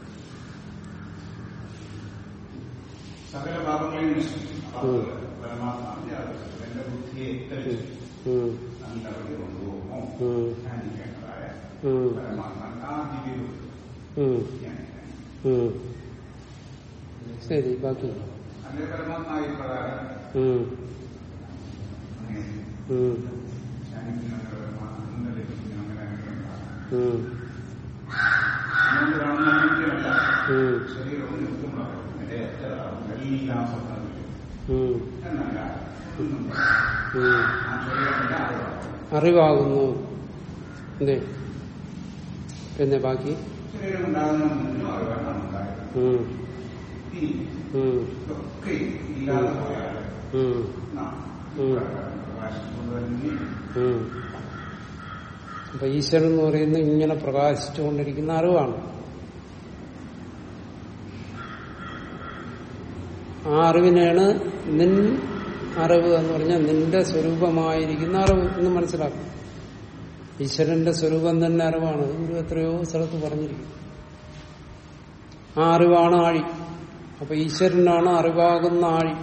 സകല ഭാവങ്ങളെയും നശിപ്പിക്കും അപ്പൊ ഉം. പരമാത്മാവിന്റെ അറിവ് എന്റെ ബുദ്ധിയെ തെളിച്ചു ഉം. നല്ല അറിവ് കൊണ്ടുപോകുമോ ഉം. ധ്യാനിക്കേണ്ടതായ ഉം. പരമാത്മാവിന്റെ ആ ദിവ്യ ഉം. ധ്യാനിക്കാൻ ഉം. ശരി ബാക്കി അങ്ങനെ പരമാത്മാവിൽ പ്രകാരം ഉം. അങ്ങനെ ഉം. ധ്യാനിക്കുന്ന പരമാത്മാവിനെ ലഭിക്കുന്ന അങ്ങനെ അങ്ങനെ ഉണ്ടാകാം. ഉം. അതുകൊണ്ട് കാണുന്ന നിത്യമല്ല ഉം. ശരീരവും നിൽക്കുമ്പോഴാണ് എന്റെ എല്ലാം സ്വപ്നത്തിലും ഉം. എന്നല്ല ഒന്നും ഉം. ആ ശരീരത്തിന്റെ അറിവാണ് അറിവാകുന്നു എന്തേ പിന്നെ ബാക്കി ശരീരം ഉണ്ടാകുന്നതിന് മുന്നിലും അറിവാണ് ഉണ്ടായത് ഉം. ഇനി ഉം. ഇതൊക്കെ ഇല്ലാതെ പോയാൽ ഉം. നാം ഉം. പ്രകാശം കൊണ്ട് തന്നെ ഉം. അപ്പൊ ഈശ്വരൻ എന്ന് പറയുന്നത് ഇങ്ങനെ പ്രകാശിച്ചുകൊണ്ടിരിക്കുന്ന അറിവാണ് ആ അറിവിനെയാണ് നിൻ അറിവ് എന്ന് പറഞ്ഞാൽ നിന്റെ സ്വരൂപമായിരിക്കുന്ന അറിവ് എന്ന് മനസ്സിലാക്കും ഈശ്വരന്റെ സ്വരൂപം തന്നെ അറിവാണ് അത് ഗുരു എത്രയോ സ്ഥലത്ത് പറഞ്ഞിരിക്കും ആ അറിവാണ് ആഴി അപ്പൊ ഈശ്വരനാണ് അറിവാകുന്ന ആഴി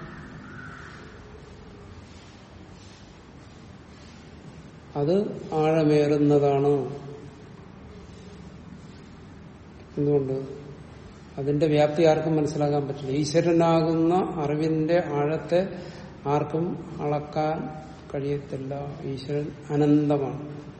അത് ആഴമേറുന്നതാണ് എന്തുകൊണ്ട് അതിന്റെ വ്യാപ്തി ആർക്കും മനസ്സിലാക്കാൻ പറ്റില്ല ഈശ്വരനാകുന്ന അറിവിന്റെ ആഴത്തെ ആർക്കും അളക്കാൻ കഴിയത്തില്ല ഈശ്വരൻ അനന്തമാണ്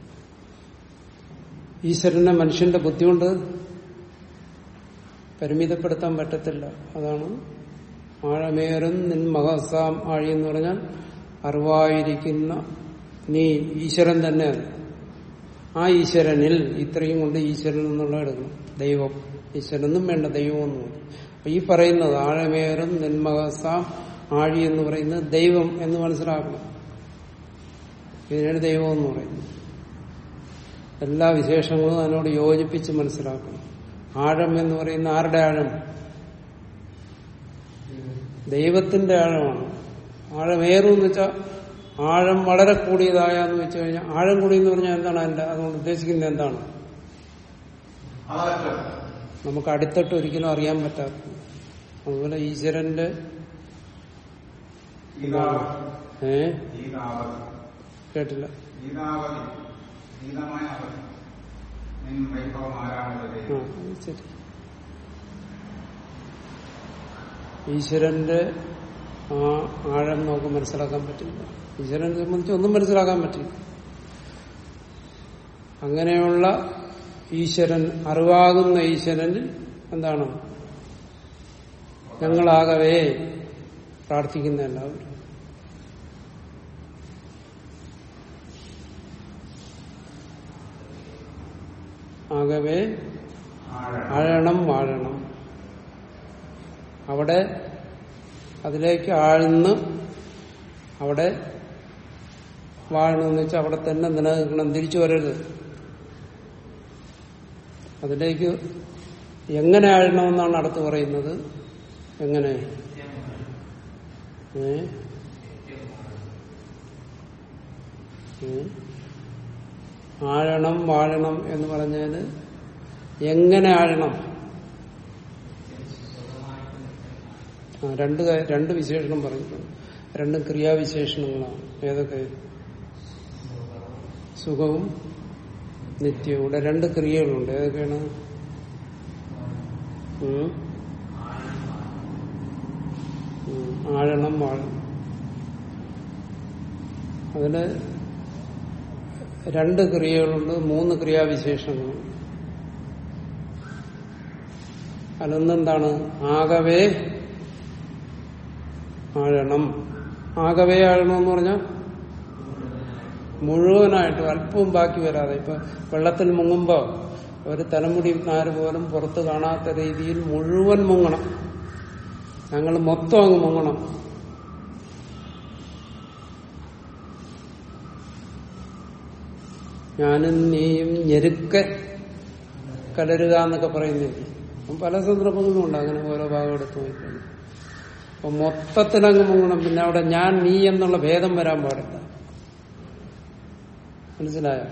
ഈശ്വരനെ മനുഷ്യന്റെ ബുദ്ധി കൊണ്ട് പരിമിതപ്പെടുത്താൻ പറ്റത്തില്ല അതാണ് ആഴമേറും നിൻ മഹസാം ആഴി എന്ന് പറഞ്ഞാൽ അറിവായിരിക്കുന്ന നീ ഈശ്വരൻ തന്നെ ആ ഈശ്വരനിൽ ഇത്രയും കൊണ്ട് ഈശ്വരൻ എന്നുള്ള എടുക്കണം ദൈവം ഈശ്വരനും വേണ്ട ദൈവമൊന്നും വേണ്ട. അപ്പൊ ഈ പറയുന്നത് ആഴമേറും നെന്മകസാം ആഴി എന്ന് പറയുന്നത് ദൈവം എന്ന് മനസ്സിലാക്കണം ഇതിനാണ് ദൈവം എന്ന് പറയുന്നത് എല്ലാ വിശേഷങ്ങളും അതിനോട് യോജിപ്പിച്ച് മനസ്സിലാക്കണം ആഴം എന്ന് പറയുന്ന ആരുടെ ആഴം ദൈവത്തിന്റെ ആഴമാണ് ആഴമേറും എന്ന് വെച്ചാൽ ആഴം വളരെ കൂടിയതായെന്ന് വെച്ച് കഴിഞ്ഞാൽ ആഴം കൂടിയെന്ന് പറഞ്ഞാൽ എന്താണ് അതിന്റെ അതുകൊണ്ട് ഉദ്ദേശിക്കുന്നത് എന്താണ് അതല്ല നമുക്ക് അടിത്തട്ട് ഒരിക്കലും അറിയാൻ പറ്റാത്ത അതുപോലെ ഈശ്വരന്റെ ഗീതാവധി ഏ ഗീതാവധി കേട്ടില്ല ഗീതാവധി ഗീതമായ അവധി നിൻ വൈഭവം ആരാമത് ആ അത് ശരി ഈശ്വരന്റെ ആ ആഴം നമുക്ക് മനസ്സിലാക്കാൻ പറ്റില്ല ഈശ്വരനെ സംബന്ധിച്ച് ഒന്നും മനസ്സിലാക്കാൻ പറ്റില്ല അങ്ങനെയുള്ള ഈശ്വരൻ അറിവാകുന്ന ഈശ്വരനിൽ എന്താണ് ഞങ്ങളാകവേ പ്രാർത്ഥിക്കുന്ന എല്ലാവരും ആകവേ ആഴം ആഴണം വാഴണം അവിടെ അതിലേക്ക് ആഴ്ന്ന് അവിടെ വാഴണമെന്ന് വെച്ചാൽ അവിടെ തന്നെ നിലനിൽക്കണം തിരിച്ചു വരരുത് അതിലേക്ക് എങ്ങനെ ആഴണമെന്നാണ് അടുത്ത് പറയുന്നത് എങ്ങനെ ഏ? ഏ? ആഴണം വാഴണം എന്ന് പറഞ്ഞാല് എങ്ങനെ ആഴണം ആ, രണ്ട് കാ- രണ്ട് വിശേഷണം പറഞ്ഞിട്ടുണ്ട് രണ്ടും ക്രിയാവിശേഷണങ്ങളാണ് ഏതൊക്കെ സുഖവും നിത്യവും ഇവിടെ രണ്ട് ക്രിയകളുണ്ട് ഏതൊക്കെയാണ് ഉം? ഉം, ആഴണം വാഴണം അതിന് രണ്ട് ക്രിയകളുണ്ട് മൂന്ന് ക്രിയാവിശേഷങ്ങളുണ്ട് അതിലൊന്നെന്താണ് ആകവേ ആഴണം ആകവേ ആഴണം എന്ന് പറഞ്ഞാൽ മുഴുവനായിട്ടും അല്പവും ബാക്കി വരാതെ ഇപ്പൊ വെള്ളത്തിൽ മുങ്ങുമ്പോ ഒരു തലമുടി നാര് പോലും പുറത്ത് കാണാത്ത രീതിയിൽ മുഴുവൻ മുങ്ങണം ഞങ്ങൾ മൊത്തം അങ്ങ് മുങ്ങണം ഞാനും നീയും ഞെരുക്കെ കലരുക എന്നൊക്കെ പറയുന്നില്ലേ അപ്പം പല സന്ദർഭങ്ങളും ഉണ്ട് അങ്ങനെ ഓരോ ഭാഗം എടുത്ത് നോക്കിക്കഴിഞ്ഞാൽ അപ്പൊ മൊത്തത്തിലങ്ങ് മുങ്ങണം പിന്നെ അവിടെ ഞാൻ നീ എന്നുള്ള ഭേദം വരാൻ പാടില്ല മനസ്സിലായോ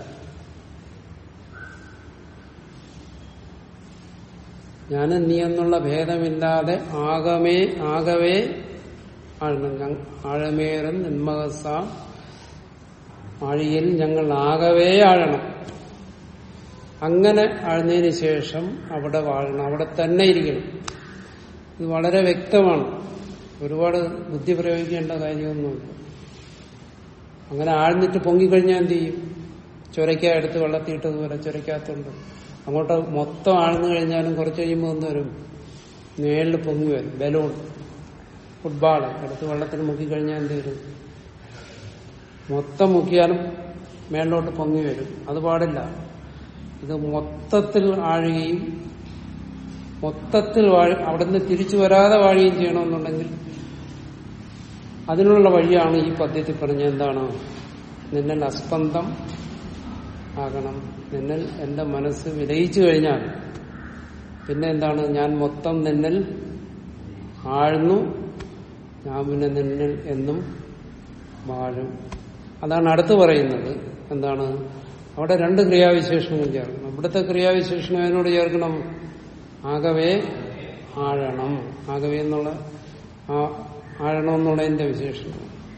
ഞാനും നീ എന്നുള്ള ഭേദമില്ലാതെ ആകമേ ആകവേ ആഴണം ഞങ്ങ- ആഴമേറൻ നിന്മകസ ആഴിയിൽ ഞങ്ങൾ ആകവേ ആഴണം അങ്ങനെ ആഴ്ന്നതിന് ശേഷം അവിടെ വാഴണം അവിടെ തന്നെ ഇരിക്കണം ഇത് വളരെ വ്യക്തമാണ് ഒരുപാട് ബുദ്ധി പ്രയോഗിക്കേണ്ട കാര്യമൊന്നുമില്ല അങ്ങനെ ആഴ്ന്നിട്ട് പൊങ്ങിക്കഴിഞ്ഞാൽ എന്ത് ചെയ്യും ചുരയ്ക്ക എടുത്ത് വെള്ളത്തിയിട്ടതുപോലെ ചുരയ്ക്കാത്തുണ്ട് അങ്ങോട്ട് മൊത്തം ആഴ്ന്നു കഴിഞ്ഞാലും കുറച്ച് കഴിയുമ്പോൾ എന്ത് വരും നേരിൽ പൊങ്ങി വരും ബലൂൺ ഫുട്ബോൾ എടുത്ത് വെള്ളത്തിൽ മുക്കിക്കഴിഞ്ഞാൽ എന്ത് വരും മൊത്തം മുക്കിയാലും മേളിലോട്ട് പൊങ്ങി വരും അത് പാടില്ല ഇത് മൊത്തത്തിൽ ആഴുകയും മൊത്തത്തിൽ വാഴ അവിടുന്ന് തിരിച്ചു വരാതെ വാഴുകയും ചെയ്യണമെന്നുണ്ടെങ്കിൽ അതിനുള്ള വഴിയാണ് ഈ പദ്യത്തിൽ പറഞ്ഞ എന്താണ് നിന്നൽ അസ്പന്ദം ആകണം നിന്നൽ എന്റെ മനസ്സ് വിലയിച്ചു കഴിഞ്ഞാൽ പിന്നെ എന്താണ് ഞാൻ മൊത്തം നിന്നൽ ആഴ്ന്നു ഞാൻ പിന്നെ നിന്നൽ എന്നും വാഴും അതാണ് അടുത്ത് പറയുന്നത് എന്താണ് അവിടെ രണ്ട് ക്രിയാവിശേഷണങ്ങൾ ചേർക്കണം ഇവിടുത്തെ ക്രിയാവിശേഷണം അതിനോട് ചേർക്കണം ആകവേ ആഴണം ആകവേ എന്നുള്ള ആ ആഴണം എന്നുള്ളതിന്റെ വിശേഷണം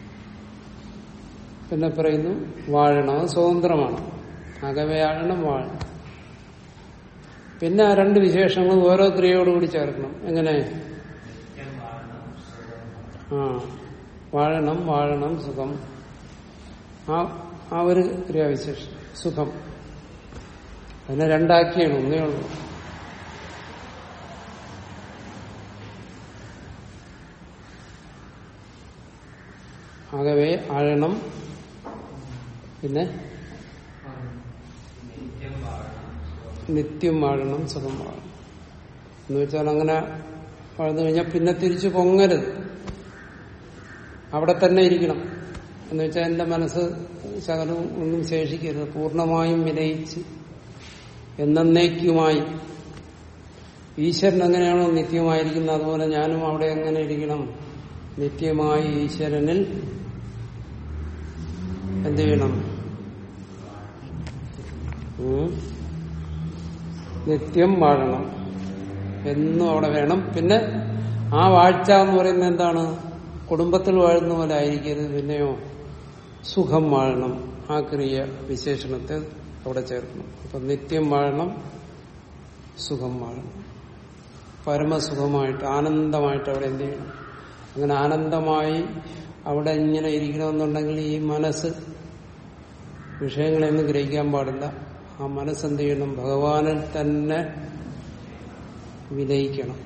പിന്നെ പറയുന്നു വാഴണം അത് സ്വതന്ത്രമാണ് ആകവേ ആഴണം വാഴണം പിന്നെ ആ രണ്ട് വിശേഷങ്ങളും ഓരോ ക്രിയയോടുകൂടി ചേർക്കണം എങ്ങനെ ആ വാഴണം വാഴണം സുഖം ആ ആ ഒരു ക്രിയാവിശേഷം സുഖം അതിനെ രണ്ടാക്കിയാണ് ഒന്നേ ഉള്ളൂ ആകവേ ആഴണം പിന്നെ നിത്യം വാഴണം സുഖം വാഴണം എന്ന് വെച്ചാൽ അങ്ങനെ വാഴ്ന്നു കഴിഞ്ഞാൽ പിന്നെ തിരിച്ചു പൊങ്ങരുത് അവിടെ തന്നെ ഇരിക്കണം എന്ന് വെച്ചാൽ എന്റെ മനസ്സ് ശകലവും ഒന്നും ശേഷിക്കരുത് പൂർണ്ണമായും വിലയിച്ച് എന്നേക്കുമായി ഈശ്വരൻ എങ്ങനെയാണോ നിത്യമായിരിക്കുന്നത് അതുപോലെ ഞാനും അവിടെ എങ്ങനെ ഇരിക്കണം നിത്യമായി ഈശ്വരനിൽ എന്ത് ചെയ്യണം ഉം? നിത്യം വാഴണം എന്നും അവിടെ വേണം പിന്നെ ആ വാഴ്ച എന്ന് പറയുന്നത് എന്താണ് കുടുംബത്തിൽ വാഴുന്ന പോലെ ആയിരിക്കരുത് പിന്നെയോ സുഖം വാഴണം ആ ക്രിയ വിശേഷണത്തെ അവിടെ ചേർക്കണം അപ്പൊ നിത്യം വാഴണം സുഖം വാഴണം പരമസുഖമായിട്ട് ആനന്ദമായിട്ട് അവിടെ എന്ത് ചെയ്യണം അങ്ങനെ ആനന്ദമായി അവിടെ ഇങ്ങനെ ഇരിക്കണമെന്നുണ്ടെങ്കിൽ ഈ മനസ്സ് വിഷയങ്ങളെയൊന്നും ഗ്രഹിക്കാൻ പാടില്ല ആ മനസ്സ് എന്ത് ചെയ്യണം ഭഗവാനിൽ തന്നെ വിലയിക്കണം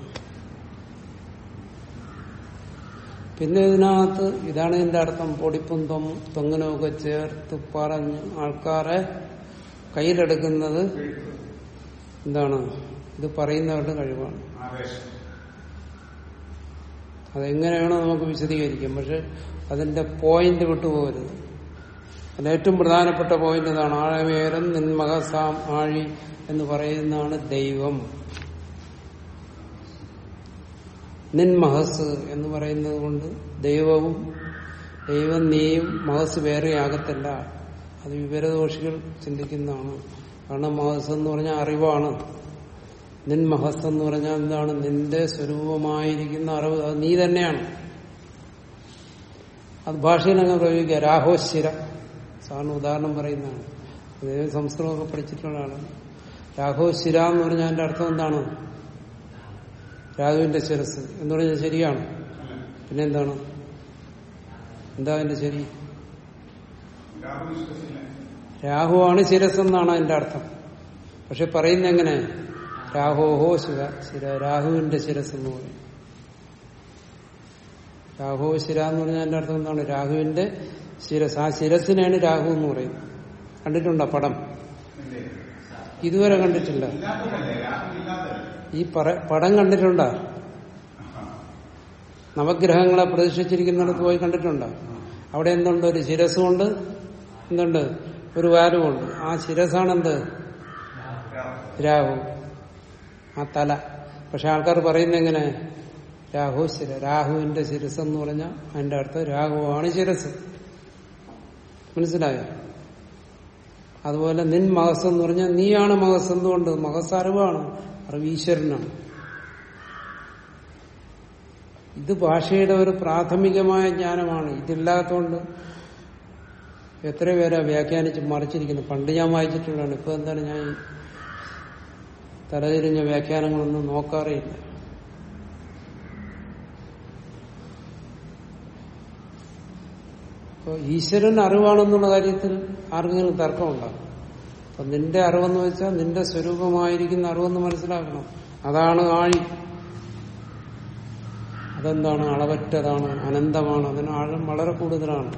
പിന്നെ ഇതിനകത്ത് ഇതാണ് ഇതിന്റെ അർത്ഥം പൊടിപ്പും തൊം തൊങ്ങനുമൊക്കെ ചേർത്ത് പറഞ്ഞ് ആൾക്കാരെ കയ്യിലെടുക്കുന്നത് എന്താണ് ഇത് പറയുന്നവരുടെ കഴിവാണ് ആവേശം അതെങ്ങനെയാണോ നമുക്ക് വിശദീകരിക്കാം പക്ഷെ അതിന്റെ പോയിന്റ് വിട്ടുപോകരുത് അതിൽ ഏറ്റവും പ്രധാനപ്പെട്ട പോയിന്റ് ഇതാണ് ആഴമേരം നിന്മഹസാം ആഴി എന്ന് പറയുന്നതാണ് ദൈവം നിൻമഹസ് എന്ന് പറയുന്നത് കൊണ്ട് ദൈവവും ദൈവം നീയും മഹസ് വേറെ ആകത്തില്ല അത് വിവരദോഷികൾ ചിന്തിക്കുന്നതാണ് കാരണം മഹസ് എന്ന് പറഞ്ഞാൽ അറിവാണ് നിൻമഹസ് എന്ന് പറഞ്ഞാൽ എന്താണ് നിന്റെ സ്വരൂപമായിരിക്കുന്ന അറിവ് അത് നീ തന്നെയാണ് അത് ഭാഷയിൽ അങ്ങ് പ്രയോഗിക്കുക രാഹോശിര സാറിന് ഉദാഹരണം പറയുന്നതാണ് അതേ സംസ്കൃതമൊക്കെ പഠിച്ചിട്ടുള്ളതാണ് രാഘോശിര എന്ന് പറഞ്ഞാൽ അതിന്റെ അർത്ഥം എന്താണ് രാഘുവിന്റെ ശിരസ് എന്ന് പറഞ്ഞാൽ ശരിയാണ് പിന്നെ എന്താണ് എന്താ അതിന്റെ ശരി രാഹുൽ വിശ്വസില്ല രാഹുവാണ് ശിരസ് എന്നാണ് അതിന്റെ അർത്ഥം പക്ഷെ പറയുന്ന എങ്ങനെ രാഹോഹോ ശിവ ശിര രാഹുവിന്റെ ശിരസ് എന്ന് പറയും രാഹോ ശിര എന്ന് പറഞ്ഞാൽ അതിന്റെ അർത്ഥം എന്താണ് രാഹുവിന്റെ ശിരസ് ആ ശിരസിനെയാണ് രാഹു എന്ന് പറയുന്നത് കണ്ടിട്ടുണ്ടോ പടം ഇല്ലേ? ഇതുവരെ കണ്ടിട്ടില്ല ഇല്ലാത്തതല്ലേ രാഹുൽ ഇല്ലാത്തതല്ലേ ഈ പറ- പടം കണ്ടിട്ടുണ്ടോ നവഗ്രഹങ്ങളെ പ്രതിഷ്ഠിച്ചിരിക്കുന്നിടത്ത് പോയി കണ്ടിട്ടുണ്ടോ അവിടെ എന്തുണ്ട് ഒരു ശിരസുകൊണ്ട് എന്തുണ്ട് ഒരു വാലുമുണ്ട് ആ ശിരസാണെന്ത് രാഹു ആ തല പക്ഷെ ആൾക്കാർ പറയുന്ന എങ്ങനെ രാഹു ശിര രാഹുവിന്റെ ശിരസ് എന്ന് പറഞ്ഞാൽ അതിന്റെ അർത്ഥം രാഹുവാണ് ശിരസ് മനസ്സിലായോ അതുപോലെ നിൻ മഹസ് എന്ന് പറഞ്ഞാൽ നീയാണ് മഹസ് എന്തുകൊണ്ട് മഹസ് അറിവാണ് അറിവ് ഈശ്വരനാണ് ഇത് ഭാഷയുടെ ഒരു പ്രാഥമികമായ ജ്ഞാനമാണ് ഇതില്ലാത്തതുകൊണ്ട് എത്ര പേരാ വ്യാഖ്യാനിച്ച് മറിച്ചിരിക്കുന്നു പണ്ട് ഞാൻ വായിച്ചിട്ടുള്ളതാണ് ഇപ്പൊ എന്താണ് ഞാൻ ഈ തലതിരിഞ്ഞ വ്യാഖ്യാനങ്ങളൊന്നും നോക്കാറില്ല അപ്പൊ ഈശ്വരൻ അറിവാണെന്നുള്ള കാര്യത്തിൽ ആർക്കെങ്കിലും തർക്കമുണ്ടാകും അപ്പൊ നിന്റെ അറിവെന്ന് വെച്ചാൽ നിന്റെ സ്വരൂപമായിരിക്കുന്ന അറിവെന്ന് മനസ്സിലാക്കണം അതാണ് ആഴി അതെന്താണ് അളവറ്റതാണ് അനന്തമാണ് അതിന് ആഴം വളരെ കൂടുതലാണ്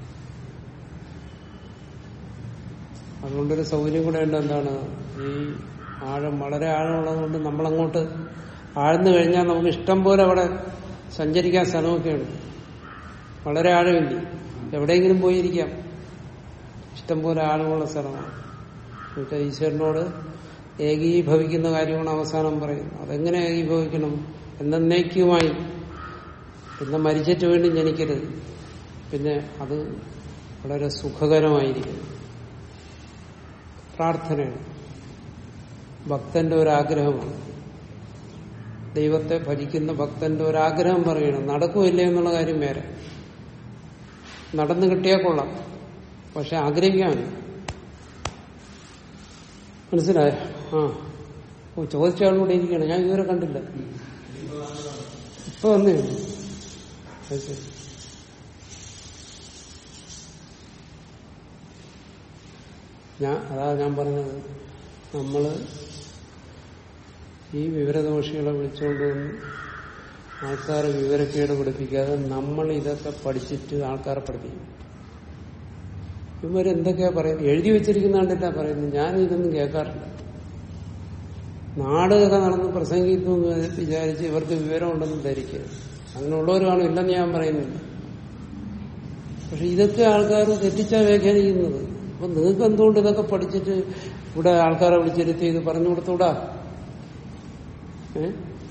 അതുകൊണ്ടൊരു സൗകര്യം കൂടെ ഉണ്ട് എന്താണ് ഈ ആഴം വളരെ ആഴമുള്ളതുകൊണ്ട് നമ്മളങ്ങോട്ട് ആഴ്ന്നു കഴിഞ്ഞാൽ നമുക്ക് ഇഷ്ടം പോലെ അവിടെ സഞ്ചരിക്കാൻ സ്ഥലമൊക്കെ ഉണ്ട് വളരെ ആഴമില്ല എവിടെയെങ്കിലും പോയിരിക്കാം ഇഷ്ടം പോലെ ആഴമുള്ള സ്ഥലമാണ് എന്നിട്ട് ഈശ്വരനോട് ഏകീഭവിക്കുന്ന കാര്യമാണ് അവസാനം പറയുന്നത് അതെങ്ങനെ ഏകീഭവിക്കണം എന്നേക്കുമായി പിന്നെ മരിച്ചിട്ട് വേണ്ടി ജനിക്കരുത് പിന്നെ അത് വളരെ സുഖകരമായിരിക്കും പ്രാർത്ഥനയാണ് ഭക്തന്റെ ഒരാഗ്രഹമാണ് ദൈവത്തെ ഭജിക്കുന്ന ഭക്തന്റെ ഒരാഗ്രഹം പറയണം നടക്കുമില്ല എന്നുള്ള കാര്യം വേറെ നടന്നു കിട്ടിയാൽ കൊള്ളാം പക്ഷെ ആഗ്രഹിക്കാൻ മനസ്സിലായോ ആ ഓ ചോദിച്ച ആളുകൂടെ ഇരിക്കണം ഞാൻ ഇതുവരെ കണ്ടില്ല ഇപ്പൊ വന്നേ ഉള്ളൂ. അത് ശരി. ഞാൻ അതാ ഞാൻ പറഞ്ഞത് നമ്മള് ഈ വിവരദോഷികളെ വിളിച്ചുകൊണ്ട് വന്ന് ആൾക്കാരെ വിവരക്കേട് പഠിപ്പിക്കാതെ നമ്മൾ ഇതൊക്കെ പഠിച്ചിട്ട് ആൾക്കാരെ പഠിപ്പിക്കും ഇവരെന്തൊക്കെയാ പറയുന്നത് എഴുതി വെച്ചിരിക്കുന്ന കണ്ടിട്ടാ പറയുന്നത് ഞാൻ ഇതൊന്നും കേൾക്കാറില്ല നാടൊക്കെ നടന്ന് പ്രസംഗിക്കുന്നു എന്ന് വിചാരിച്ച് ഇവർക്ക് വിവരമുണ്ടെന്ന് ധരിക്കരുത് അങ്ങനെയുള്ളവരാണ് ഇല്ലെന്ന് ഞാൻ പറയുന്നില്ല പക്ഷെ ഇതൊക്കെ ആൾക്കാർ തെറ്റിച്ചാ വ്യാഖ്യാനിക്കുന്നത് അപ്പൊ നിങ്ങൾക്ക് എന്തുകൊണ്ട് ഇതൊക്കെ പഠിച്ചിട്ട് ഇവിടെ ആൾക്കാരെ വിളിച്ചിരുത്തി ഇത് പറഞ്ഞു കൊടുത്തൂടാ ഏ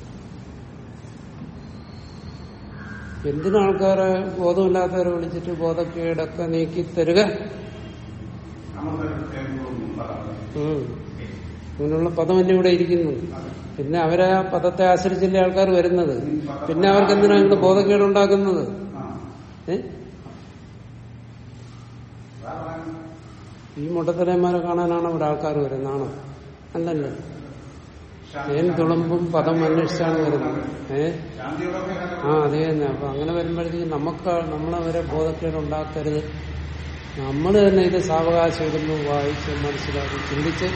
എന്തിനാ ആൾക്കാരെ ബോധമില്ലാത്തവരെ വിളിച്ചിട്ട് ബോധക്കേടൊക്കെ നീക്കി തരിക നമുക്ക് കേൾക്കുമ്പോൾ പറയാം ഉം. അങ്ങനെയുള്ള പദമല്ലേ ഇവിടെ ഇരിക്കുന്നു പിന്നെ അവരെ ആ പദത്തെ ആശ്രയിച്ചല്ലേ ആൾക്കാർ വരുന്നത് പിന്നെ അവർക്ക് എന്തിനാ ഇങ്ങനെ ബോധക്കേടുണ്ടാക്കുന്നത് ആ ഏ ഈ മുട്ടത്തലന്മാരെ കാണാനാണ് ഇവിടെ ആൾക്കാർ വരുന്നതാണോ അല്ലല്ലോ ഏൻ തുളുമ്പും പദം അന്വേഷിച്ചാണ് വരുന്നത് ഏ ശാന്തിയോടൊക്കെ ആ അതെ തന്നെ അപ്പൊ അങ്ങനെ വരുമ്പോഴത്തേക്ക് നമുക്ക് നമ്മളവരെ ബോധക്കേട് ഉണ്ടാക്കരുത് നമ്മൾ തന്നെ ഇത് സാവകാശം ഇരുന്ന് വായിച്ച് മനസ്സിലാക്കി ചിന്തിച്ച്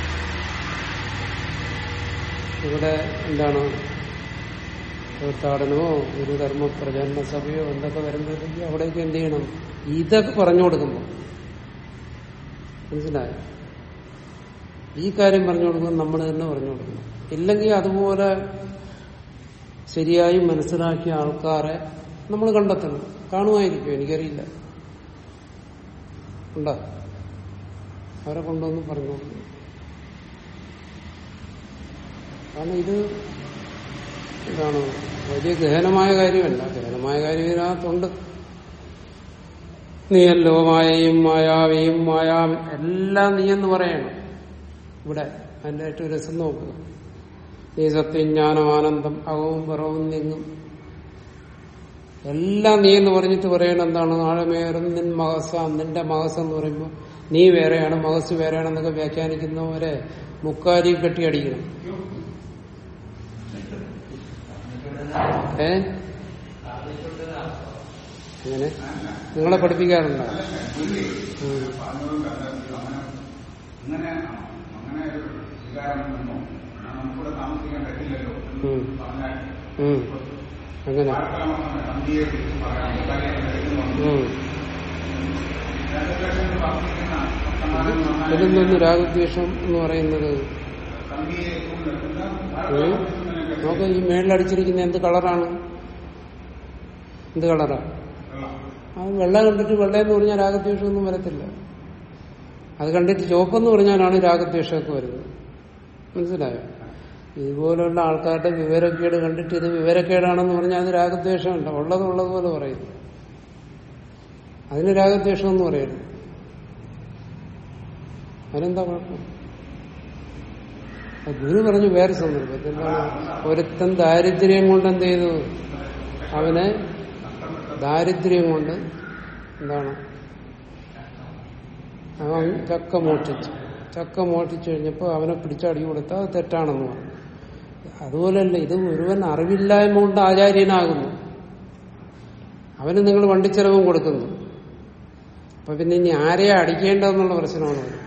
ഇവിടെ എന്താണ് തീർത്ഥാടനമോ ഗുരുധർമ്മ പ്രചരണ സഭയോ എന്തൊക്കെ വരുമ്പോഴത്തേക്ക് അവിടേക്ക് എന്ത് ചെയ്യണം ഇതൊക്കെ പറഞ്ഞു കൊടുക്കുമ്പോൾ മനസ്സിലായോ ഈ കാര്യം പറഞ്ഞു കൊടുക്കുമ്പോൾ നമ്മൾ തന്നെ പറഞ്ഞു കൊടുക്കണം ഇല്ലെങ്കിൽ അതുപോലെ ശരിയായി മനസ്സിലാക്കിയ ആൾക്കാരെ നമ്മൾ കണ്ടെത്തണം കാണുമായിരിക്കും എനിക്കറിയില്ല ഉണ്ടോ അവരെ കൊണ്ടുവന്ന് പറഞ്ഞു കൊടുക്കണം കാരണം ഇത് ഇതാണ് വലിയ ഗഹനമായ കാര്യമല്ല ഗഹനമായ കാര്യം ഇതിനകത്തുണ്ട് നീയല്ലോ മായയും മായാവിയും മായാ എല്ലാം നീ എന്ന് പറയണം ഇവിടെ അതിന്റെ ഏറ്റവും രസം നോക്കുക നീ സത്യം ജ്ഞാനം ആനന്ദം അകവും പിറവും നീങ്ങും എല്ലാം നീ എന്ന് പറഞ്ഞിട്ട് പറയണം എന്താണ് ആഴമേറും നിൻ മഹസ നിന്റെ മഹസ് എന്ന് പറയുമ്പോൾ നീ വേറെയാണ് മഹസ് വേറെയാണെന്നൊക്കെ വ്യാഖ്യാനിക്കുന്നവരെ മുക്കാരി കെട്ടിയടിക്കണം ഏ അങ്ങനെ നിങ്ങളെ പഠിപ്പിക്കാറുണ്ടോ ഉം. അങ്ങനെ അങ്ങനെ ഒരു വികാരം വന്നോ ഞാൻ നമുക്കിവിടെ താമസിക്കാൻ പറ്റില്ലല്ലോ ഉം. പറഞ്ഞാൽ ഉം. അങ്ങനെ വാർത്താമാധ്യമ സന്ധിയെ കുറിച്ച് പറയാം കാര്യം എടുക്കുന്നു ഉം. രണ്ട് ലക്ഷം വർദ്ധിക്കുന്ന സമാധാനം വന്നാൽ ഇതെന്തൊന്ന് രാഗദ്വേഷം എന്ന് പറയുന്നത് സന്ധിയെ ഉം. നോക്ക് ഈ മേളിലടിച്ചിരിക്കുന്ന എന്ത് കളറാണ് എന്ത് കളറാ അത് വെള്ള കണ്ടിട്ട് വെള്ള എന്ന് പറഞ്ഞാൽ രാഗദ്വേഷമൊന്നും വരത്തില്ല അത് കണ്ടിട്ട് ചുവപ്പെന്ന് പറഞ്ഞാലാണ് രാഗദ്വേഷമൊക്കെ വരുന്നത് മനസ്സിലായോ ഇതുപോലുള്ള ആൾക്കാരുടെ വിവരക്കേട് കണ്ടിട്ട് ഇത് വിവരക്കേടാണെന്ന് പറഞ്ഞാൽ അത് രാഗദ്വേഷമല്ല ഉള്ളത് ഉള്ളതുപോലെ പറയുന്നു അതിന് രാഗദ്വേഷം എന്ന് പറയരുത് അതിനെന്താ കുഴപ്പം അത് ഗുരു പറഞ്ഞു വേറെ സന്ദർഭത്തിൽ എന്താണ് ഒരുത്തൻ ദാരിദ്ര്യം കൊണ്ട് എന്ത് ചെയ്തു അവനെ ദാരിദ്ര്യം കൊണ്ട് എന്താണ് അവൻ ചക്ക മോഷ്ടിച്ചു ചക്ക മോഷ്ടിച്ചു കഴിഞ്ഞപ്പോൾ അവനെ പിടിച്ചടി കൊടുത്താൽ അത് തെറ്റാണെന്ന് പറഞ്ഞു അതുപോലല്ല ഇത് ഒരുവൻ അറിവില്ലായ്മ കൊണ്ട് ആചാര്യനാകുന്നു അവന് നിങ്ങൾ വണ്ടിച്ചെലവും കൊടുക്കുന്നു അപ്പൊ പിന്നെ ഇനി ആരെയാ അടിക്കേണ്ടതെന്നുള്ള പ്രശ്നമാണ് വരുന്നത്.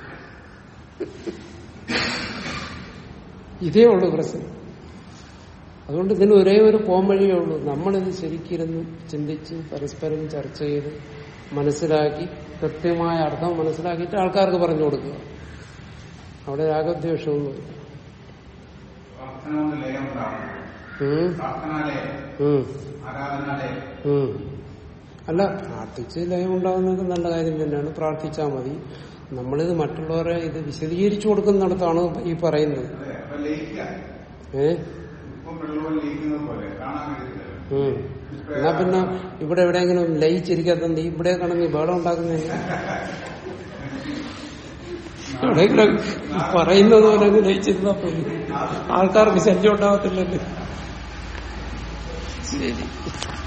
ഇതേ ഉള്ളൂ പ്രശ്നം അതുകൊണ്ട് ഇതിന് ഒരേ ഒരു പോംവഴിയേ ഉള്ളൂ നമ്മളിത് ശരിക്കിരുന്ന് ചിന്തിച്ച് പരസ്പരം ചർച്ച ചെയ്ത് മനസ്സിലാക്കി കൃത്യമായ അർത്ഥം മനസ്സിലാക്കിയിട്ട് ആൾക്കാർക്ക് പറഞ്ഞു കൊടുക്കുക അവിടെ രാഗദ്വേഷമൊന്നുമില്ല പ്രാർത്ഥന കൊണ്ട് ലയം ഉണ്ടാവും ഉം, പ്രാർത്ഥനാലയം ഉം, ആരാധനാലയം ഉം. അല്ല പ്രാർത്ഥിച്ച് ലയം ഉണ്ടാകുന്നത് നല്ല കാര്യം തന്നെയാണ് പ്രാർത്ഥിച്ചാൽ മതി നമ്മളിത് മറ്റുള്ളവരെ ഇത് വിശദീകരിച്ചു കൊടുക്കുന്നിടത്താണ് ഈ പറയുന്നത് അതെ അപ്പൊ ലയിക്കുക ഏ ഉപ്പും വെള്ളവും ലയിക്കുന്നത് പോലെ കാണാൻ കഴിയില്ല ഉം. എന്നാ പിന്നെ ഇവിടെ എവിടെയെങ്കിലും ലയിച്ചിരിക്കാത്ത നീ ഇവിടെ കിടന്ന് ഈ ബഹളം ഉണ്ടാക്കുന്നില്ല എവിടെയെങ്കിലും പറയുന്നത് പോലെ അങ്ങ് ലയിച്ചിരുന്നാ പോയി ആൾക്കാർക്ക് ശല്യം ഉണ്ടാകത്തില്ലല്ലോ ശരി